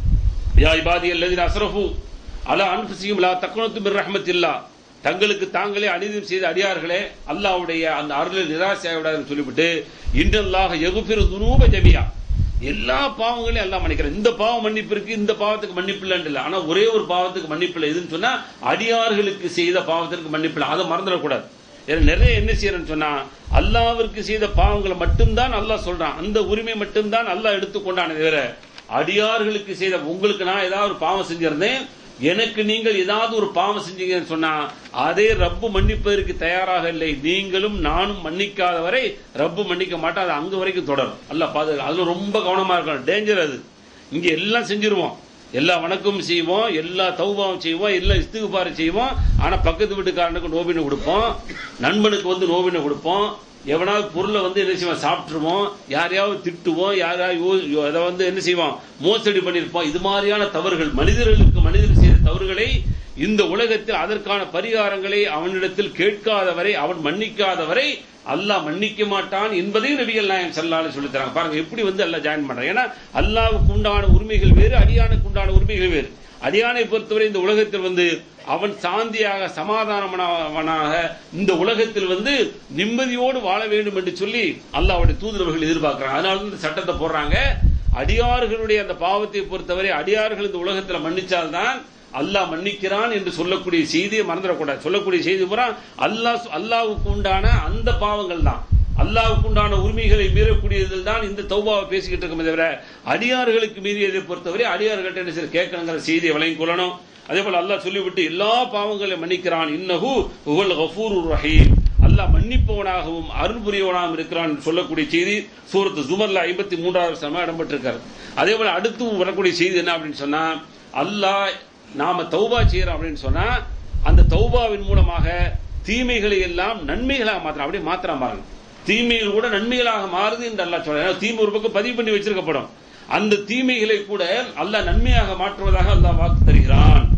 யா இபாதி அல்லதின் அஸ்ரஃபு அலா அன்ஃபுசியும் லா தக்னத்து மிர் ரஹ்மத்தில்லா தங்களுக்கு தாங்களே அநீதம் செய்த அடியார்களே அல்லாஹ்வுடைய அந்த அருளில் நிராசையாவிடாதுன்னு சொல்லிவிட்டு இன்றல்லாக எகுபிரு துனூப ஜமியா எல்லா பாவங்களையும் எல்லாம் மன்னிக்கிறேன் இந்த பாவம் மன்னிப்பு இருக்கு இந்த பாவத்துக்கு மன்னிப்பு இல்லைன்னு இல்லை ஆனா ஒரே ஒரு பாவத்துக்கு மன்னிப்பு இல்லை எதுன்னு சொன்னா அடியார்களுக்கு செய்த பாவத்திற்கு மன்னிப்பு இல்லை அதை மறந்துடக்கூடாது ஏன்னா நிறைய என்ன செய்யறேன்னு சொன்னா அல்லாவிற்கு செய்த பாவங்களை மட்டும்தான் அல்லாஹ் சொல்றான் அந்த உரிமை மட்டும்தான் அல்லாஹ் எடுத்துக்கொண்டானே தவிர அடியார்களுக்கு செய்த உங்களுக்கு நான் ஏதாவது ஒரு பாவம் செஞ்சிருந்தேன் எனக்கு நீங்கள் ஏதாவது ஒரு பாவம் செஞ்சீங்கன்னு சொன்னா அதே ரப்பு மன்னிப்பதற்கு தயாராக இல்லை நீங்களும் நானும் மன்னிக்காத வரை ரப்பு மன்னிக்க மாட்டா அது அங்க வரைக்கும் தொடரும் அல்ல பாதுகா அதுல ரொம்ப கவனமா இருக்கணும் டேஞ்சர் அது இங்க எல்லாம் செஞ்சிருவோம் எல்லா வணக்கமும் செய்வோம் எல்லா தௌபாவும் செய்வோம் எல்லா இஸ்திகுபாரு செய்வோம் ஆனா பக்கத்து வீட்டுக்காரனுக்கு நோபினை கொடுப்போம் நண்பனுக்கு வந்து நோபினை கொடுப்போம் எவனாவது பொருளை வந்து என்ன செய்வோம் சாப்பிட்டுருவோம் யாரையாவது திட்டுவோம் யாரையாவது அதை வந்து என்ன செய்வோம் மோசடி பண்ணியிருப்போம் இது மாதிரியான தவறுகள் மனிதர்களுக்கு மனிதர் செய்த தவறுகளை இந்த உலகத்தில் அதற்கான பரிகாரங்களை அவனிடத்தில் கேட்காதவரை அவன் மன்னிக்காதவரை அல்லாஹ் மன்னிக்க மாட்டான் என்பதையும் நபிகள் நாயகம் சல்லான்னு சொல்லி தராங்க பாருங்க எப்படி வந்து அல்லாஹ் ஜாயின் பண்றாங்க ஏன்னா அல்லாவுக்கு உண்டான உரிமைகள் வேறு அடியானுக்கு உண்டான உரிமைகள் வேறு அடியானை பொறுத்தவரை இந்த உலகத்தில் வந்து அவன் சாந்தியாக சமாதானமானவனாக இந்த உலகத்தில் வந்து நிம்மதியோடு வாழ வேண்டும் என்று சொல்லி அல்லாஹ்வுடைய தூதரவர்கள் எதிர்பார்க்கிறாங்க அதனால தான் இந்த சட்டத்தை போடுறாங்க அடியார்களுடைய அந்த பாவத்தை பொறுத்தவரை அடியார்கள் இந்த உலகத்தில் மன்னிச்சால்தான் அல்லாஹ் மன்னிக்கிறான் என்று சொல்லக்கூடிய செய்தியை மறந்துடக்கூடாது சொல்லக்கூடிய செய்தி பூரா அல்லாஹ் அல்லாவுக்கு உண்டான அந்த பாவங்கள் தான் அல்லாவுக்கு உண்டான உரிமைகளை மீறக்கூடியதில் தான் இந்த தௌபாவை பேசிக்கிட்டு இருக்கோமே தவிர அடியார்களுக்கு மீறியதை பொறுத்தவரை அடியார்கள்ட்ட என்ன செய்ய கேட்கணுங்கிற செய்தியை வழங்கிக் கொள்ளணும் அதே போல அல்லாஹ் சொல்லிவிட்டு எல்லா பாவங்களையும் மன்னிக்கிறான் இன்னஹு உவல் கஃபூருர் ரஹீம் அல்லாஹ் மன்னிப்பவனாகவும் அருள் புரியவனாகவும் இருக்கிறான் என்று சொல்லக்கூடிய செய்தி சூரத்து ஜுமர்ல ஐம்பத்தி மூன்றாவது சம இடம்பெற்றிருக்காரு அதே போல அடுத்து வரக்கூடிய செய்தி என்ன அப்படின்னு சொன்னா அல்லாஹ் நாம தௌபா செய்யறோம் அப்படின்னு சொன்னா அந்த தௌபாவின் மூலமாக தீமைகளை எல்லாம் நன்மைகளாக மாத்திரம் அப்படியே மாத்திரம் பாருங்க தீமைகள் கூட நன்மைகளாக மாறுது என்று அல்லாஹ் சொல்றான் தீமை ஒரு பக்கம் பதிவு பண்ணி வச்சிருக்கப்படும் அந்த தீமைகளை கூட அல்லாஹ் நன்மையாக மாற்றுவதாக அல்லாஹ் வாக்கு தருகிறான்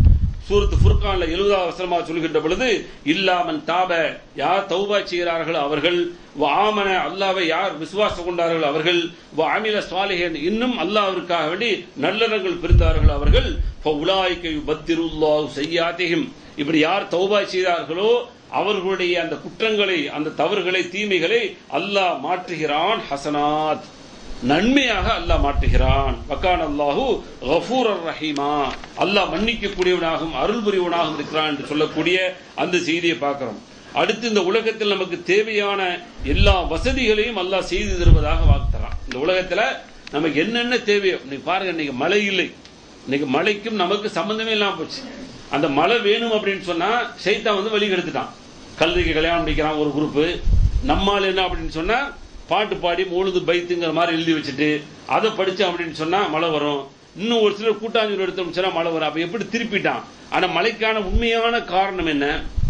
சூரத்து ஃபுர்கான்ல எழுபதாவது வசனமா சொல்கின்ற பொழுது இல்லாமன் தாப யார் தௌபா செய்கிறார்கள் அவர்கள் ஆமன அல்லாவை யார் விசுவாசம் கொண்டார்கள் அவர்கள் அமில சுவாலிகன் இன்னும் அல்லாவிற்காக வேண்டி நல்லறங்கள் பிரிந்தார்கள் அவர்கள் உலாய்க்கு பத்திருல்லாஹு செய்யாதிகும் இப்படி யார் தௌபா செய்தார்களோ அவர்களுடைய அந்த குற்றங்களை அந்த தவறுகளை தீமைகளை அல்லாஹ் மாற்றுகிறான் ஹசனாத் நன்மையாக அல்லாஹ் மாற்றுகிறான் வக்கான் அல்லாஹு கஃபூர் ரஹீமா அல்லாஹ் மன்னிக்க கூடியவனாகவும் அருள் புரிவனாகவும் இருக்கிறான் என்று சொல்லக்கூடிய அந்த செய்தியை பார்க்கிறோம் அடுத்து இந்த உலகத்தில் நமக்கு தேவையான எல்லா வசதிகளையும் அல்லாஹ் செய்து தருவதாக வாக்குறான் இந்த உலகத்துல நமக்கு என்னென்ன தேவையோ இன்னைக்கு பாருங்க இன்னைக்கு மழை இல்லை இன்னைக்கு மழைக்கும் நமக்கு சம்பந்தமே இல்லாம போச்சு அந்த மழை வேணும் அப்படின்னு சொன்னா சைத்தான் வந்து வழி கெடுத்துட்டான் கல்விக்கு கல்யாணம் முடிக்கிறான் ஒரு குரூப் நம்மால் என்ன அப்படின்னு சொன்னா பாட்டு பாடி மூழுது பைத்துங்கிற மாதிரி எழுதி வச்சுட்டு அதை படிச்சோம் அப்படின்னு சொன்னா மழை வரும் இன்னும் ஒரு சிலர் கூட்டாஞ்சூர் எடுத்தோம் சொன்னா மழை வரும் அப்ப எப்படி திருப்பிட்டான் ஆனா மழைக்கான உண்மையான காரணம் என்ன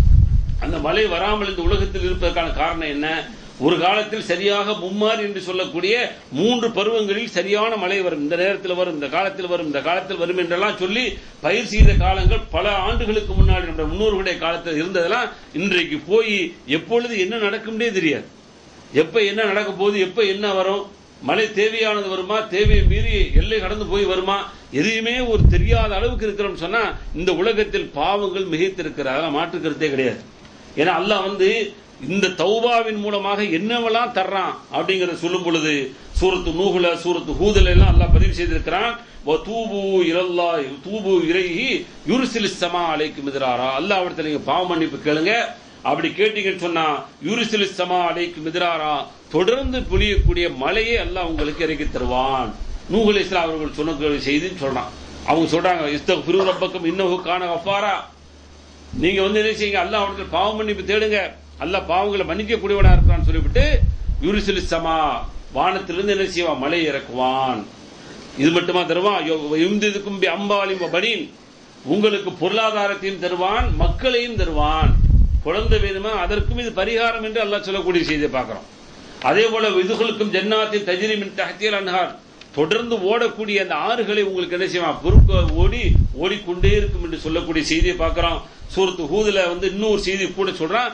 அந்த மழை வராமல் இந்த உலகத்தில் இருப்பதற்கான காரணம் என்ன ஒரு காலத்தில் சரியாக மும்மாறு என்று சொல்லக்கூடிய மூன்று பருவங்களில் சரியான மழை வரும் இந்த நேரத்தில் வரும் இந்த காலத்தில் வரும் இந்த காலத்தில் வரும் என்றெல்லாம் சொல்லி பயிர் செய்த காலங்கள் பல ஆண்டுகளுக்கு முன்னாடி நம்ம முன்னோர்களுடைய காலத்தில் இருந்ததெல்லாம் இன்றைக்கு போய் எப்பொழுது என்ன நடக்கும்னே தெரியாது எப்ப என்ன நடக்க போகுது எப்ப என்ன வரும் மழை தேவையானது வருமா தேவையை மீறி எல்லை கடந்து போய் வருமா எதையுமே ஒரு தெரியாத அளவுக்கு இருக்கிறோம் சொன்னா இந்த உலகத்தில் பாவங்கள் மிகைத்திருக்கிற அதெல்லாம் மாற்று கருத்தே கிடையாது ஏன்னா அல்லாஹ் வந்து இந்த தௌபாவின் மூலமாக என்னவெல்லாம் தர்றான் அப்படிங்கறத சொல்லும் பொழுது சூரத்து நூகுல சூரத்து ஹூதுல எல்லாம் அல்லாஹ் பதிவு செய்திருக்கிறான் தூபு இரல்லா தூபு இறைஹி யுருசில் சமா அலைக்கும் எதிராரா அல்லாஹ் அவர்கிட்ட நீங்க பாவ மன்னிப்பு கேளுங்க அப்படி கேட்டீங்கன்னு சொன்னா யூரிசில் சமா அலைக்கும் எதிராரா தொடர்ந்து பொழியக்கூடிய மழையை அல்லாஹ் உங்களுக்கு இறக்கி தருவான் நூகுல் இஸ்லாம் அவர்கள் சொன்ன செய்தின்னு சொல்றான் அவங்க சொல்றாங்க இஸ்தக் பிரு ரப்பக்கம் இன்னஹு கான கஃபாரா நீங்க வந்து என்ன செய்யுங்க அல்லாஹ் அவர்கள் பாவ மன்னிப்பு தேடுங்க அல்லாஹ் பாவங்களை மன்னிக்க கூடியவனா இருக்கான்னு சொல்லிவிட்டு யூரிசில் சமா வானத்திலிருந்து என்ன செய்வான் மழை இறக்குவான் இது மட்டுமா தருவான் இம்திதுக்கும் பி அம்பாலிம் பனீன் உங்களுக்கு பொருளாதாரத்தையும் தருவான் மக்களையும் தருவான் குழந்தை வேணுமா அதற்கும் இது பரிகாரம் என்று அல்லாஹ் சொல்லக்கூடிய செய்தியை பார்க்கிறோம் அதே போல விதுகளுக்கும் ஜன்னாத்தின் தஜிரிமின் தஹத்தியல் அன்ஹார் தொடர்ந்து ஓடக்கூடிய அந்த ஆறுகளை உங்களுக்கு என்ன செய்வான் பொறுக்க ஓடி ஓடிக்கொண்டே இருக்கும் என்று சொல்லக்கூடிய செய்தியை பார்க்கிறோம் சூரத்து ஹூதுல வந்து இன்னொரு செய்தி கூட சொல்றான்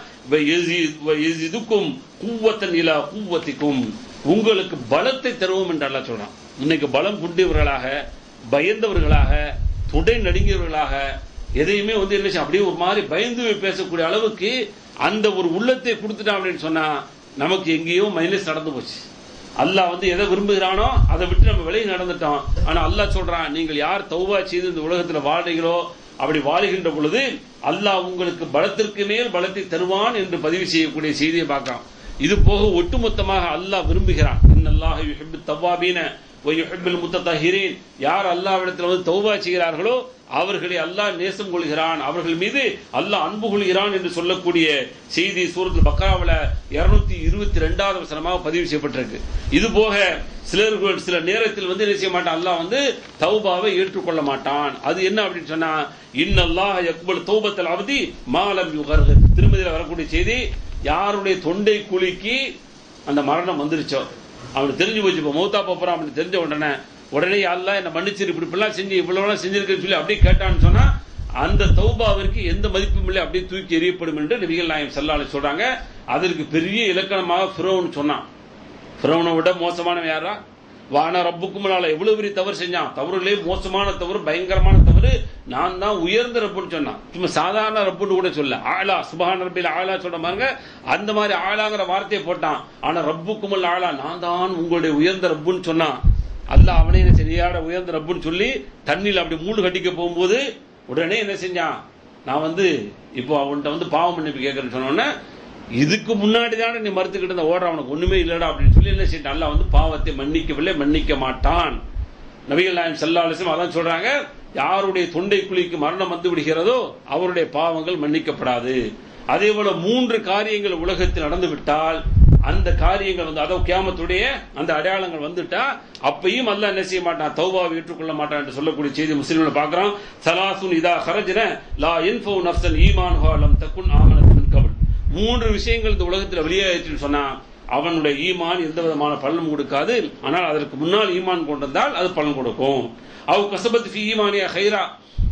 இதுக்கும் கூவத்தன் இலா கூவத்திக்கும் உங்களுக்கு பலத்தை தருவோம் என்று அல்லாஹ் சொல்றான் இன்னைக்கு பலம் கொண்டவர்களாக பயந்தவர்களாக துடை நடுங்கியவர்களாக எதையுமே வந்து என்ன செய்யும், அப்படியே ஒரு மாதிரி பயந்து பேசக்கூடிய அளவுக்கு அந்த ஒரு உள்ளத்தை கொடுத்துட்டான் அப்படின்னு சொன்னா நமக்கு எங்கேயோ மைனஸ் நடந்து போச்சு அல்லாஹ் வந்து எதை விரும்புகிறானோ அதை விட்டு நம்ம விலகி நடந்துட்டோம் ஆனா அல்லாஹ் சொல்றான் நீங்கள் யார் தௌபா செய்து இந்த உலகத்துல வாழ்றீங்களோ அப்படி வாழுகின்ற பொழுது அல்லாஹ் உங்களுக்கு பலத்திற்கு மேல் பலத்தை தருவான் என்று பதிவு செய்யக்கூடிய செய்தியை பார்க்கலாம் இது போக ஒட்டுமொத்தமாக அல்லாஹ் விரும்புகிறான் இன்னல்லாஹ் யுஹிப்பு தவ்வாபீன வயுஹிப்புல் முத்தத்தஹிரீன் யார் அல்லாஹ்விடத்தில் வந்து தௌபா செய்கிறார்களோ அவர்களை அல்லாஹ் நேசம் கொள்கிறான் அவர்கள் மீது அல்லாஹ் அன்பு கொள்கிறான் என்று சொல்லக்கூடிய செய்தி சூரத்தில் பக்ராவில் இருநூத்தி இருபத்தி ரெண்டாவது வசனமாக பதிவு செய்யப்பட்டிருக்கு இது போக சிலர்கள் சில நேரத்தில் வந்து என்ன செய்ய மாட்டான் அல்லாஹ் வந்து தௌபாவை ஏற்றுக்கொள்ள மாட்டான் அது என்ன அப்படின்னு சொன்னா இன்னல்லாஹ் யக்பல் தௌபத்தல் அவதி மாலம் யுகர்ஹு திருமதியில் வரக்கூடிய செய்தி யாருடைய தொண்டை குலுக்கி அந்த மரணம் வந்துருச்சோ அவனுக்கு தெரிஞ்சு போச்சு இப்போ மௌத்தா போறான் அப்படின்னு தெரிஞ்ச உடனே உடனே அல்லா என்ன மன்னிச்சிரு இப்படி இப்படிலாம் செஞ்சு இவ்வளவுலாம் செஞ்சிருக்கேன்னு சொல்லி அப்படியே கேட்டான்னு சொன்னா அந்த தௌபாவிற்கு எந்த மதிப்பும் இல்லை அப்படியே தூக்கி எறியப்படும் என்று நபிகள் நாயம் செல்லாலை சொல்றாங்க அதற்கு பெரிய இலக்கணமாக ஃபிரோன்னு சொன்னான் ஃபிரோனை விட மோசமானவன் யாரா வான ரப்புக்குமலால எவ்வளவு பெரிய தவறு செஞ்சான் தவறுகளே மோசமான தவறு பயங்கரமான தவறு நான் தான் உயர்ந்த ரப்புன்னு சொன்னான் சும்மா சாதாரண ரப்புன்னு கூட சொல்ல ஆளா சுபஹான ரப்பில் ஆளா சொல்ற பாருங்க அந்த மாதிரி ஆளாங்கிற வார்த்தையை போட்டான் ஆனா ரப்புக்குமல் ஆளா நான் தான் உங்களுடைய உயர்ந்த ரப்புன்னு சொன்னான் அல்லாஹ் அவனே என்ன சரியான உயர்ந்த ரப்புன்னு சொல்லி தண்ணியில் அப்படி மூடு கட்டிக்க போகும்போது உடனே என்ன செஞ்சான் நான் வந்து இப்போ அவன்கிட்ட வந்து பாவம் மன்னிப்பு கேட்கறேன்னு சொன்ன உடனே இதுக்கு முன்னாடி தானே நீ மறுத்துக்கிட்டு இருந்த ஓடுற அவனுக்கு ஒண்ணுமே இல்லடா அப்படின்னு சொல்லி என்ன செய்ய அல்லாஹ் வந்து பாவத்தை மன்னிக்கவில்லை மன்னிக்க மாட்டான் நபிகள் நாயம் சல்லா அலிஸ்லாம் அதான் சொல்றாங்க யாருடைய தொண்டை குழிக்கு மரணம் வந்து விடுகிறதோ அவருடைய பாவங்கள் மன்னிக்கப்படாது அதே போல மூன்று காரியங்கள் உலகத்தில் நடந்து விட்டால் அந்த காரியங்கள் வந்து அதோ கியாமத்துடைய அந்த அடையாளங்கள் வந்துட்டா அப்பையும் அல்லாஹ் என்ன செய்ய மாட்டான் தௌபாவை ஏற்றுக்கொள்ள மாட்டான் என்று சொல்லக்கூடிய செய்தி முஸ்லிம்ல பார்க்கிறோம் சலாசுன் இதா ஹரஜன லா இன்ஃபோ நஃப்சன் ஈமான் லம் தக்குன் ஆமனத் மின் கபல் மூன்று விஷயங்கள் இந்த உலகத்தில் வெளியாயிடுச்சுன்னு சொன்னா அவனுடைய ஈமான் எந்த விதமான பலனும் கொடுக்காது ஆனால் அதற்கு முன்னால் ஈமான் கொண்டிருந்தால் அது பலன் கொடுக்கும் அவ் கசபத் ஃபி ஈமானியா ஹைரா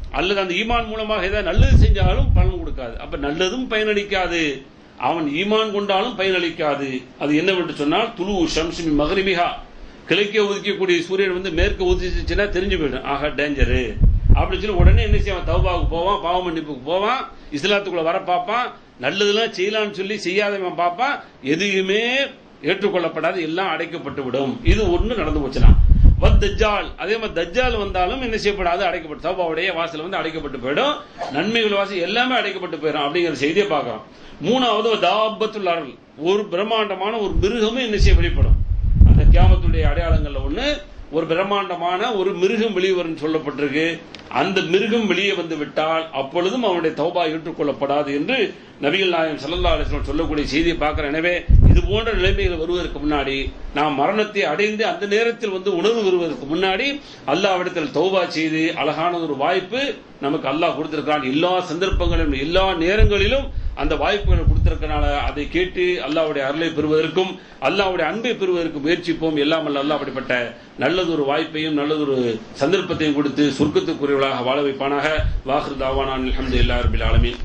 அல்லது அந்த ஈமான் மூலமாக ஏதாவது நல்லது செஞ்சாலும் பலன் கொடுக்காது அப்ப நல்லதும் பயனளிக்காது அவன் ஈமான் கொண்டாலும் பயனளிக்காது அது என்னவென்று சொன்னால் துளு ஷம்சுமி மகரிமிகா கிழக்கே உதிக்கக்கூடிய சூரியன் வந்து மேற்கு உதிச்சுன்னா தெரிஞ்சு போயிடும் ஆக டேஞ்சரு அப்படின்னு சொல்லி உடனே என்ன செய்வான் தௌபாவுக்கு போவான் பாவ மன்னிப்புக்கு போவான் இஸ்லாத்துக்குள்ள வர பார்ப்பான் நல்லதெல்லாம் செய்யலாம்னு சொல்லி செய்யாதவன் பார்ப்பான் எதுவுமே ஏற்றுக்கொள்ளப்படாது எல்லாம் அடைக்கப்பட்டு விடும் இது ஒண்ணு நடந்து போச்சுனா வத் தஜ்ஜால் அதே மாதிரி தஜ்ஜால் வந்தாலும் என்ன செய்யப்படாது அடைக்கப்பட்டு தௌபாவுடைய வாசல் வந்து அடைக்கப்பட்டு போயிடும் நன்மைகள் வாசல் எல்லாமே அடைக்கப்பட்டு போயிடும் அப்படிங்கிற செய்தியை பார்க்கிறோம் மூணாவது தாபத்துல் அருள் ஒரு பிரம்மாண்டமான ஒரு மிருகமும் என்ன செய்ய வெளிப்படும் அந்த கியாமத்துடைய அடையாளங்கள்ல ஒண்ணு ஒரு பிரம்மாண்டமான ஒரு மிருகம் வெளியே வரும் சொல்லப்பட்டிருக்கு அந்த மிருகம் வெளியே வந்து விட்டால் அப்பொழுதும் அவனுடைய தௌபா ஏற்றுக்கொள்ளப்படாது என்று நபிகள் நாயகம் ஸல்லல்லாஹு அலைஹி வஸல்லம் சொல்லக்கூடிய செய்தியை பார்க்கிறேன் எனவே இது போன்ற நிலைமைகள் வருவதற்கு முன்னாடி நாம் மரணத்தை அடைந்து அந்த நேரத்தில் வந்து உணர்வு வருவதற்கு முன்னாடி அல்லாஹ்விடத்தில் தௌபா செய்து அழகான ஒரு வாய்ப்பு நமக்கு அல்லாஹ் கொடுத்திருக்கிறான் எல்லா சந்தர்ப்பங்களிலும் எல்லா நேரங்களிலும் அந்த வாய்ப்புகளை கொடுத்திருக்கனால அதை கேட்டு அல்லாஹ்வுடைய அருளை பெறுவதற்கும் அல்லாஹ்வுடைய அன்பை பெறுவதற்கும் முயற்சிப்போம் எல்லாம் அல்ல அல்லாஹ் அப்படிப்பட்ட நல்லதொரு வாய்ப்பையும் நல்லதொரு சந்தர்ப்பத்தையும் கொடுத்து சொர்க்கத்துக்குரியவர்களாக வாழ வைப்பானாக வாஹிர் தாவானான் அல்ஹம்துலில்லாஹி ரபில் ஆலமீன்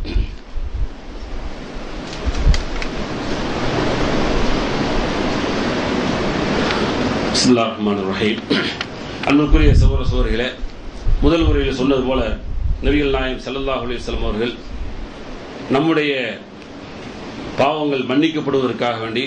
பிஸ்மில்லாஹிர் ரஹ்மானிர் ரஹீம் அன்புக்குரிய சகோதர சோதரிகளே முதல் உரையில் சொன்னது போல நபிகள் நாயகம் ஸல்லல்லாஹு அலைஹி வஸல்லம் அவர்கள் நம்முடைய பாவங்கள் மன்னிக்கப்படுவதற்காக வேண்டி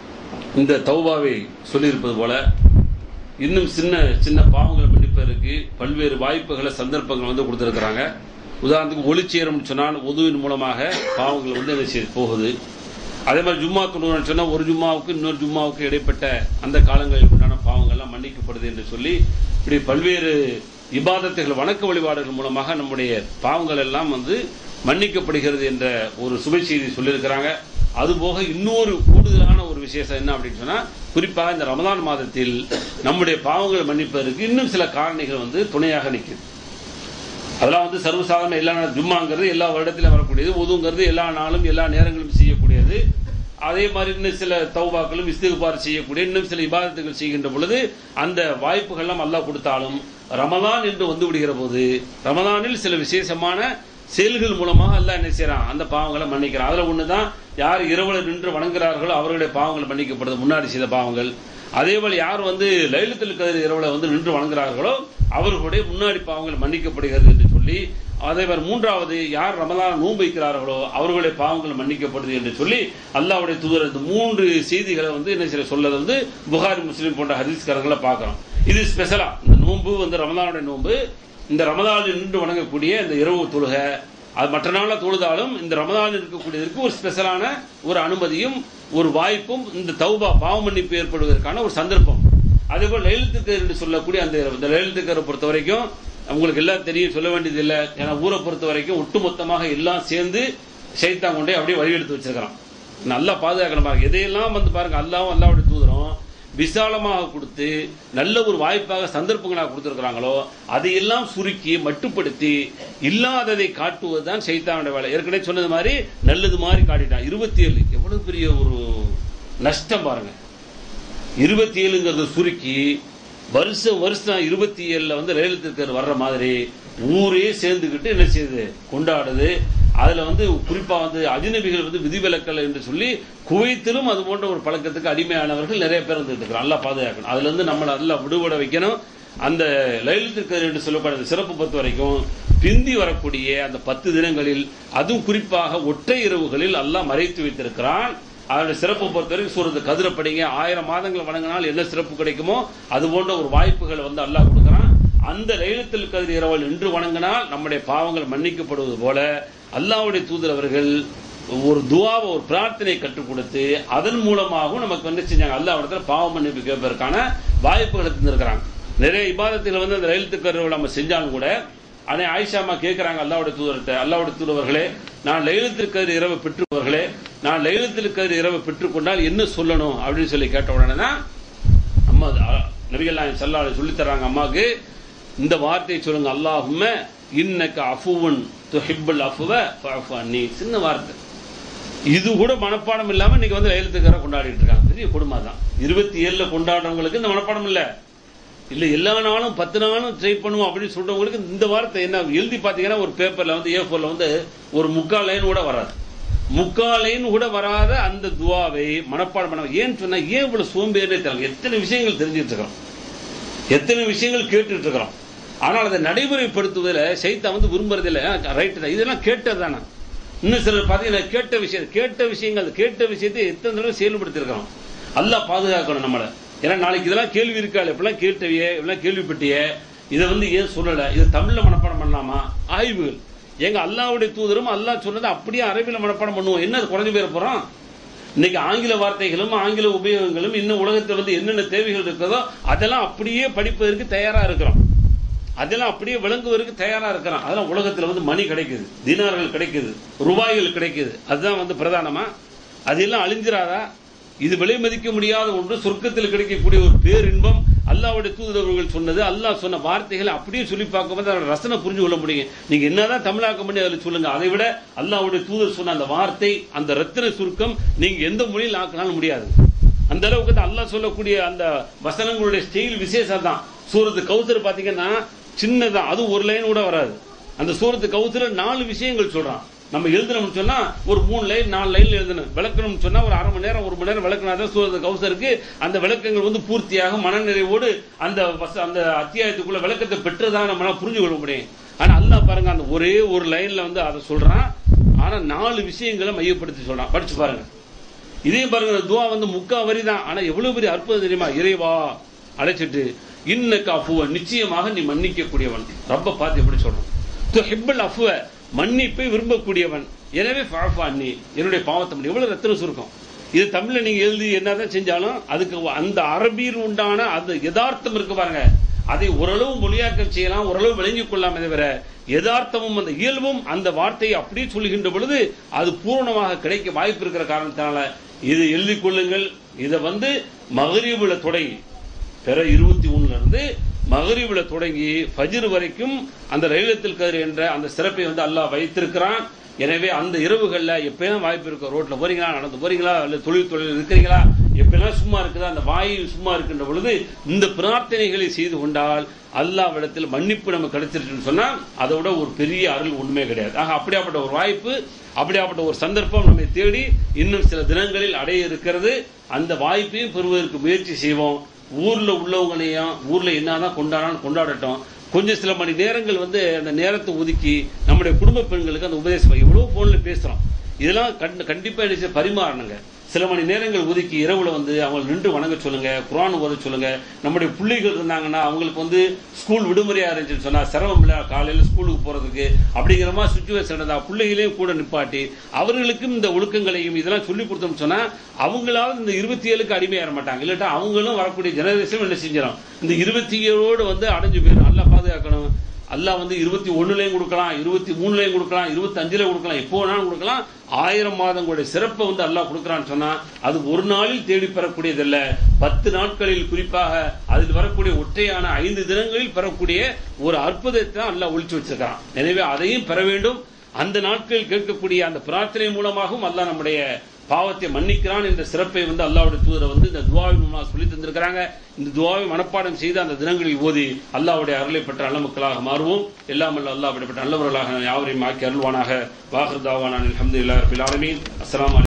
இந்த தௌபாவை சொல்லியிருப்பது போல இன்னும் சின்ன சின்ன பாவங்கள் மன்னிப்பதற்கு பல்வேறு வாய்ப்புகளை சந்தர்ப்பங்கள் வந்து கொடுத்துருக்குறாங்க உதாரணத்துக்கு ஒளிச்சேரம் சொன்னால் உதவின் மூலமாக பாவங்கள் வந்து என்ன செய்து போகுது அதே மாதிரி ஜும்மா தொழுவன் சொன்னால் ஒரு ஜும்மாவுக்கு இன்னொரு ஜும்மாவுக்கு இடைப்பட்ட அந்த காலங்களில் உண்டான பாவங்கள்லாம் மன்னிக்கப்படுது என்று சொல்லி இப்படி பல்வேறு இபாதத்துகள் வணக்க வழிபாடுகள் மூலமாக நம்முடைய பாவங்கள் எல்லாம் வந்து மன்னிக்கப்படுகிறது என்ற ஒரு சுப செய்தி சொல்லியிருக்கிறாங்க அதுபோக இன்னொரு கூடுதலான ஒரு விசேஷம் என்ன அப்படின்னு சொன்னா குறிப்பாக இந்த ரமதான் மாதத்தில் நம்முடைய பாவங்களை மன்னிப்பதற்கு இன்னும் சில காரணிகள் வந்து துணையாக நிற்குது அதெல்லாம் வந்து சர்வசாதாரண எல்லா நாள் ஜும்மாங்கிறது எல்லா வருடத்திலும் வரக்கூடியது உதுங்கிறது எல்லா நாளும் எல்லா நேரங்களும் செய்யக்கூடியது அதே மாதிரி இன்னும் சில தௌபாக்களும் இஸ்திகுபார் செய்யக்கூடிய இன்னும் சில இபாதத்துகள் செய்கின்ற பொழுது அந்த வாய்ப்புகள்லாம் அல்லாஹ் கொடுத்தாலும் ரமதான் என்று வந்து விடுகிற போது ரமதானில் சில விசேஷமான செயல்கள் மூலமாக அல்லாஹ் என்ன செய்யறான் அந்த பாவங்களை மன்னிக்கிறான் அதுல ஒண்ணுதான் யார் இரவுல நின்று வணங்குகிறார்களோ அவர்களுடைய பாவங்கள் மன்னிக்கப்படுது முன்னாடி செய்த பாவங்கள் அதே போல யார் வந்து லைலத்தில் கதிர் இரவுல வந்து நின்று வணங்குகிறார்களோ அவர்களுடைய முன்னாடி பாவங்கள் மன்னிக்கப்படுகிறது என்று சொல்லி அதே மாதிரி மூன்றாவது யார் ரமலான் நோன்பு வைக்கிறார்களோ அவர்களுடைய பாவங்கள் மன்னிக்கப்படுது என்று சொல்லி அல்லாஹ்வுடைய தூதர் இந்த மூன்று செய்திகளை வந்து என்ன செய்ய சொல்லது வந்து புகாரி முஸ்லீம் போன்ற ஹதீஸ்காரங்களை பார்க்கிறோம் இது ஸ்பெஷலா இந்த நோன்பு வந்து ரமலானுடைய நோன்பு இந்த ரமதானில் நின்று வணங்கக்கூடிய இந்த இரவு தொழுகை அது மற்ற நாள்ல தொழுதாலும் இந்த ரமதானில் இருக்கக்கூடியதற்கு ஒரு ஸ்பெஷலான ஒரு அனுமதியும் ஒரு வாய்ப்பும் இந்த தௌபா பாவ மன்னிப்பு ஏற்படுவதற்கான ஒரு சந்தர்ப்பம் அதே போல் லைலத்துக்கு என்று சொல்லக்கூடிய அந்த இந்த லைலத்துக்கரை பொறுத்த வரைக்கும் உங்களுக்கு எல்லாம் தெரியும் சொல்ல வேண்டியது இல்லை ஏன்னா ஊரை பொறுத்த வரைக்கும் ஒட்டுமொத்தமாக எல்லாம் சேர்ந்து சைத்தான் கொண்டே அப்படியே வழி எடுத்து வச்சிருக்கிறான் நல்லா பாதுகாக்கணும் பாருங்க எதையெல்லாம் வந்து பாருங்க அல்லாவும் அல்லாவுடைய தூதரும் விசாலமாக கொடுத்து நல்ல ஒரு வாய்ப்பாக சந்தர்ப்பங்களாக கொடுத்துருக்கிறாங்களோ அதையெல்லாம் சுருக்கி மட்டுப்படுத்தி இல்லாததை காட்டுவதுதான் சைத்தானுடைய வேலை ஏற்கனவே சொன்னது மாதிரி நல்லது மாதிரி காட்டிட்டான் இருபத்தி ஏழு எவ்வளவு பெரிய ஒரு நஷ்டம் பாருங்க இருபத்தி ஏழுங்கிறது சுருக்கி வருஷம் வருஷம் இருபத்தி ஏழுல வந்து லைலத்திற்கு வர்ற மாதிரி ஊரே சேர்ந்துக்கிட்டு என்ன செய்யுது கொண்டாடுது அதுல வந்து குறிப்பா வந்து அஜினபிகள் வந்து விதிவிலக்கல் என்று சொல்லி குவைத்திலும் அது போன்ற ஒரு பழக்கத்துக்கு அடிமையானவர்கள் நிறைய பேர் வந்துட்டு இருக்கிறாங்க நல்லா பாதுகாக்கணும் அதுல இருந்து நம்மளை நல்லா விடுபட வைக்கணும் அந்த லைலத்திற்கு என்று சொல்லப்படுற சிறப்பு பொறுத்த வரைக்கும் பிந்தி வரக்கூடிய அந்த பத்து தினங்களில் அதுவும் குறிப்பாக ஒற்றை இரவுகளில் அல்லாஹ் மறைத்து வைத்திருக்கிறான் அதோட சிறப்பு பொறுத்த வரைக்கும் சூரத்து கதிரப்படிங்க ஆயிரம் மாதங்கள் வணங்கினால் என்ன சிறப்பு கிடைக்குமோ அது போன்ற ஒரு வாய்ப்புகளை வந்து அல்லாஹ் கொடுக்குறான் அந்த லைலத்தில் கதிர் இரவல் நின்று வணங்கினால் நம்முடைய பாவங்கள் மன்னிக்கப்படுவது போல அல்லாஹ்வுடைய தூதர் அவர்கள் ஒரு துவாவை ஒரு பிரார்த்தனை கற்றுக் கொடுத்து அதன் மூலமாகவும் நமக்கு வந்து செஞ்சாங்க அல்லாஹ் இடத்துல பாவ மன்னிப்பு கேட்பதற்கான வாய்ப்புகளை தந்திருக்கிறாங்க நிறைய இபாதத்தில் வந்து அந்த லைலத்துக்கு கதிரவல் நம்ம செஞ்சாலும் கூட அனே ஆயிஷாமா கேட்கிறாங்க அல்லாவுடைய தூதர்கிட்ட அல்லாவுடைய தூதவர்களே நான் லைலத்திற்கு இரவு பெற்றுவர்களே நான் லைலத்திற்கு இரவு பெற்றுக்கொண்டால் என்ன சொல்லணும் அப்படின்னு சொல்லி கேட்ட உடனே தான் அம்மா அ- நபிகள் நாயகம் ஸல்லல்லாஹு சொல்லி தர்றாங்க அம்மாவுக்கு இந்த வார்த்தையை சொல்லுங்க அல்லாஹும்ம இன்னக்க அஃபுவன் துஹிப்புல் அஃபுவ ஃபஅஃபு அன்னி சின்ன வார்த்தை இது கூட மனப்பாடம் இல்லாம இன்னைக்கு வந்து லைலத்துக்கார கொண்டாடிட்டு இருக்காங்க பெரிய குடும்பம் தான் இருபத்தி ஏழுல கொண்டாடுறவங்களுக்கு இந்த மனப்பாடம் இல்ல இல்ல எல்லா நாளும் பத்து நாளும் ட்ரை பண்ணுவோம் அப்படின்னு சொல்றவங்களுக்கு இந்த வார்த்தை என்ன எழுதி பாத்தீங்கன்னா ஒரு பேப்பர்ல வந்து ஏ ஃபோர்ல வந்து ஒரு முக்கால் லைன் கூட வராது முக்கால் லைன் கூட வராத அந்த துவாவை மனப்பாடம் பண்ண ஏன்னு சொன்னா ஏன் இவ்வளவு சோம்பேறினே தெரியல எத்தனை விஷயங்கள் தெரிஞ்சுட்டு இருக்கிறோம் எத்தனை விஷயங்கள் கேட்டுட்டு இருக்கிறோம் ஆனால் அதை நடைமுறைப்படுத்துவதில் சைத்தா வந்து விரும்புறதில்ல ரைட்டு தான் இதெல்லாம் கேட்டது தானே இன்னும் சிலர் பார்த்தீங்கன்னா கேட்ட விஷயம் கேட்ட விஷயங்கள் கேட்ட விஷயத்தை எத்தனை தடவை செயல்படுத்திருக்கிறோம் அல்லாஹ் பாதுகாக்கணும் நம்மளை ஏன்னா நாளைக்கு இதெல்லாம் கேள்வி இருக்கா இப்பெல்லாம் கேட்டவியே இப்பெல்லாம் கேள்விப்பட்டியே இதை வந்து ஏன் சொல்லல இதை தமிழ்ல மனப்பாடம் பண்ணலாமா ஆய்வுகள் எங்க அல்லாவுடைய தூதரும் அல்லாஹ் சொன்னதை அப்படியே அரபில மனப்பாடம் பண்ணுவோம் என்ன அது குறைஞ்சு போயிட போறோம் இன்னைக்கு ஆங்கில வார்த்தைகளும் ஆங்கில உபயோகங்களும் இன்னும் உலகத்தில் வந்து என்னென்ன தேவைகள் இருக்கிறதோ அதெல்லாம் அப்படியே படிப்பதற்கு தயாரா இருக்கிறோம் அதெல்லாம் அப்படியே விளங்குவதற்கு தயாரா இருக்கிறோம் அதெல்லாம் உலகத்துல வந்து மணி கிடைக்குது தினார்கள் கிடைக்குது ரூபாய்கள் கிடைக்குது அதுதான் வந்து பிரதானமா அதெல்லாம் அழிஞ்சிராதா இது விலை மதிக்க முடியாத ஒன்று சொர்க்கத்தில் கிடைக்கக்கூடிய ஒரு பேரின்பம் அல்லாவுடைய தூதரவர்கள் சொன்னது அல்லாஹ் சொன்ன வார்த்தைகளை அப்படியே சொல்லி பார்க்கும்போது அதோட ரசனை புரிஞ்சு கொள்ள முடியும் நீங்க என்னதான் தமிழாக்கம் பண்ணி அதில் சொல்லுங்க அதை விட அல்லாவுடைய தூதர் சொன்ன அந்த வார்த்தை அந்த ரத்தின சுருக்கம் நீங்க எந்த மொழியில் ஆக்கினாலும் முடியாது அந்த அளவுக்கு தான் அல்லாஹ் சொல்லக்கூடிய அந்த வசனங்களுடைய ஸ்டைல் விசேஷம் தான் சூரத்து கௌசர் பாத்தீங்கன்னா சின்னதான் அது ஒரு லைன் கூட வராது அந்த சூரத்து கௌசர நாலு விஷயங்கள் சொல்றான் நம்ம எழுதணும்னு சொன்னா ஒரு மூணு லைன் நாலு லைன்ல எழுதணும் விளக்கணும்னு சொன்னா ஒரு அரை மணி நேரம் ஒரு மணி நேரம் விளக்கினாதான் சூரத்து கௌசருக்கு அந்த விளக்கங்கள் வந்து பூர்த்தியாக மனநிறைவோடு அந்த வச- அந்த அத்தியாயத்துக்குள்ள விளக்கத்தை பெற்றுதான் நம்மளால புரிஞ்சு கொள்ள முடியும் ஆனா அல்லாஹ் பாருங்க அந்த ஒரே ஒரு லைன்ல வந்து அதை சொல்றான் ஆனா நாலு விஷயங்களை மையப்படுத்தி சொல்றான் படிச்சு பாருங்க இதே பாருங்க இந்த துவா வந்து முக்கா வரி தான் ஆனா எவ்வளவு பெரிய அற்புதம் தெரியுமா இறைவா அழைச்சிட்டு இன்னக்க அஃபுவ நிச்சயமாக நீ மன்னிக்க கூடியவன் ரப்ப பார்த்து எப்படி சொல்றான் துஹிப்புல் அஃபுவ மன்னிப்பை விரும்பக்கூடியவன் எனவே ஃபாஃபா அன்னி என்னுடைய பாவத்தை மன்னி. எவ்வளவு ரத்தின சுருக்கம் இது தமிழ்ல நீங்க எழுதி என்னதான் செஞ்சாலும் அதுக்கு அந்த அரபியில் உண்டான அந்த யதார்த்தம் இருக்கு பாருங்க அதை ஓரளவு மொழியாக்கம் செய்யலாம் ஓரளவு விளங்கிக் கொள்ளலாம் தவிர யதார்த்தமும் அந்த இயல்பும் அந்த வார்த்தையை அப்படியே சொல்லுகின்ற பொழுது அது பூரணமாக கிடைக்க வாய்ப்பு இருக்கிற காரணத்தினால இது எழுதிக் கொள்ளுங்கள் இதை வந்து மகரீபுல தொடங்கி பிற இருபத்தி ஒண்ணுல இருந்து மகரிபுல தொடங்கி ஃபஜ்ர் வரைக்கும் அந்த லைலத்தில் கதிர் என்ற அந்த சிறப்பை வந்து அல்லாஹ் வைத்திருக்கிறான் எனவே அந்த இரவுகள்ல எப்பயும் வாய்ப்பு இருக்கும் ரோட்ல போறீங்களா நடந்து போறீங்களா இல்ல தொழில் தொழில் இருக்கிறீங்களா எப்பெல்லாம் சும்மா இருக்குதா அந்த வாயு சும்மா இருக்கின்ற பொழுது இந்த பிரார்த்தனைகளை செய்து கொண்டால் அல்லாவிடத்தில் மன்னிப்பு நமக்கு கிடைச்சிருச்சுன்னு சொன்னா அதை விட ஒரு பெரிய அருள் ஒண்ணுமே கிடையாது ஆக அப்படியாப்பட்ட ஒரு வாய்ப்பு அப்படியாப்பட்ட ஒரு சந்தர்ப்பம் நம்மை தேடி இன்னும் சில தினங்களில் அடைய இருக்கிறது அந்த வாய்ப்பையும் பெறுவதற்கு முயற்சி செய்வோம் ஊர்ல உள்ளவங்களையும் ஊர்ல என்னதான் கொண்டாடாலும் கொண்டாடட்டும் கொஞ்சம் சில மணி நேரங்கள் வந்து அந்த நேரத்தை ஒதுக்கி நம்முடைய குடும்ப பெண்களுக்கு அந்த உபதேசம் எவ்வளவு போன்ல பேசுறோம் இதெல்லாம் கண்டு- கண்டிப்பா என்ன செய்ய பரிமாறணுங்க சில மணி நேரங்கள் ஒதுக்கி இரவுல வந்து அவங்க நின்று வணங்க சொல்லுங்க குரான் ஓத சொல்லுங்க நம்முடைய பிள்ளைகள் இருந்தாங்கன்னா அவங்களுக்கு வந்து ஸ்கூல் விடுமுறையா இருந்துச்சுன்னு சொன்னா சிரமம் இல்ல காலையில ஸ்கூலுக்கு போறதுக்கு அப்படிங்கிற மாதிரி சுச்சுவேஷன் இருந்தா பிள்ளைகளையும் கூட நிப்பாட்டி அவர்களுக்கும் இந்த ஒழுக்கங்களையும் இதெல்லாம் சொல்லி கொடுத்தோம்னு சொன்னா அவங்களாவது இந்த இருபத்தி ஏழுக்கு அடிமையாற மாட்டாங்க இல்லாட்டா அவங்களும் வரக்கூடிய ஜெனரேஷன் என்ன செஞ்சிடும் இந்த இருபத்தி ஏழோடு வந்து அடைஞ்சு போயிடும் நல்லா பாதுகாக்கணும் அல்லாஹ் வந்து இருபத்தி ஒண்ணுலயும் கொடுக்கலாம் இருபத்தி மூணுலயும் கொடுக்கலாம் இருபத்தி அஞ்சுல கொடுக்கலாம் எப்போ வேணாலும் கொடுக்கலாம் ஆயிரம் மாதங்களுடைய சிறப்பை வந்து அல்லாஹ் கொடுக்கறான்னு சொன்னா அது ஒரு நாளில் தேடி பெறக்கூடியதல்ல பத்து நாட்களில் குறிப்பாக அதில் வரக்கூடிய ஒற்றையான ஐந்து தினங்களில் பெறக்கூடிய ஒரு அற்புதத்தை தான் அல்லாஹ் ஒழிச்சு வச்சிருக்கான் எனவே அதையும் பெற வேண்டும் அந்த நாட்களில் கேட்கக்கூடிய அந்த பிரார்த்தனை மூலமாகவும் அல்லாஹ் நம்முடைய பாவத்தை மன்னிக்கிறான் என்ற சிறப்பை வந்து அல்லாஹ்வுடைய தூதரை வந்து இந்த துவாவின் மூலமாக சொல்லி தந்திருக்கிறாங்க இந்த துவாவை மனப்பாடம் செய்து அந்த தினங்களில் ஓதி அல்லாஹ்வுடைய அருளை பெற்ற நல்ல மக்களாக மாறுவோம் எல்லாம் அல்ல அல்லாஹ் அப்படிப்பட்ட நல்லவர்களாக யாவரையும் ஆக்கி அருள்வானாக வாஹர் தாவானான் அல்ஹம்துலில்லாஹி ரபில் ஆலமீன் அஸ்ஸலாமு அலைக்கும்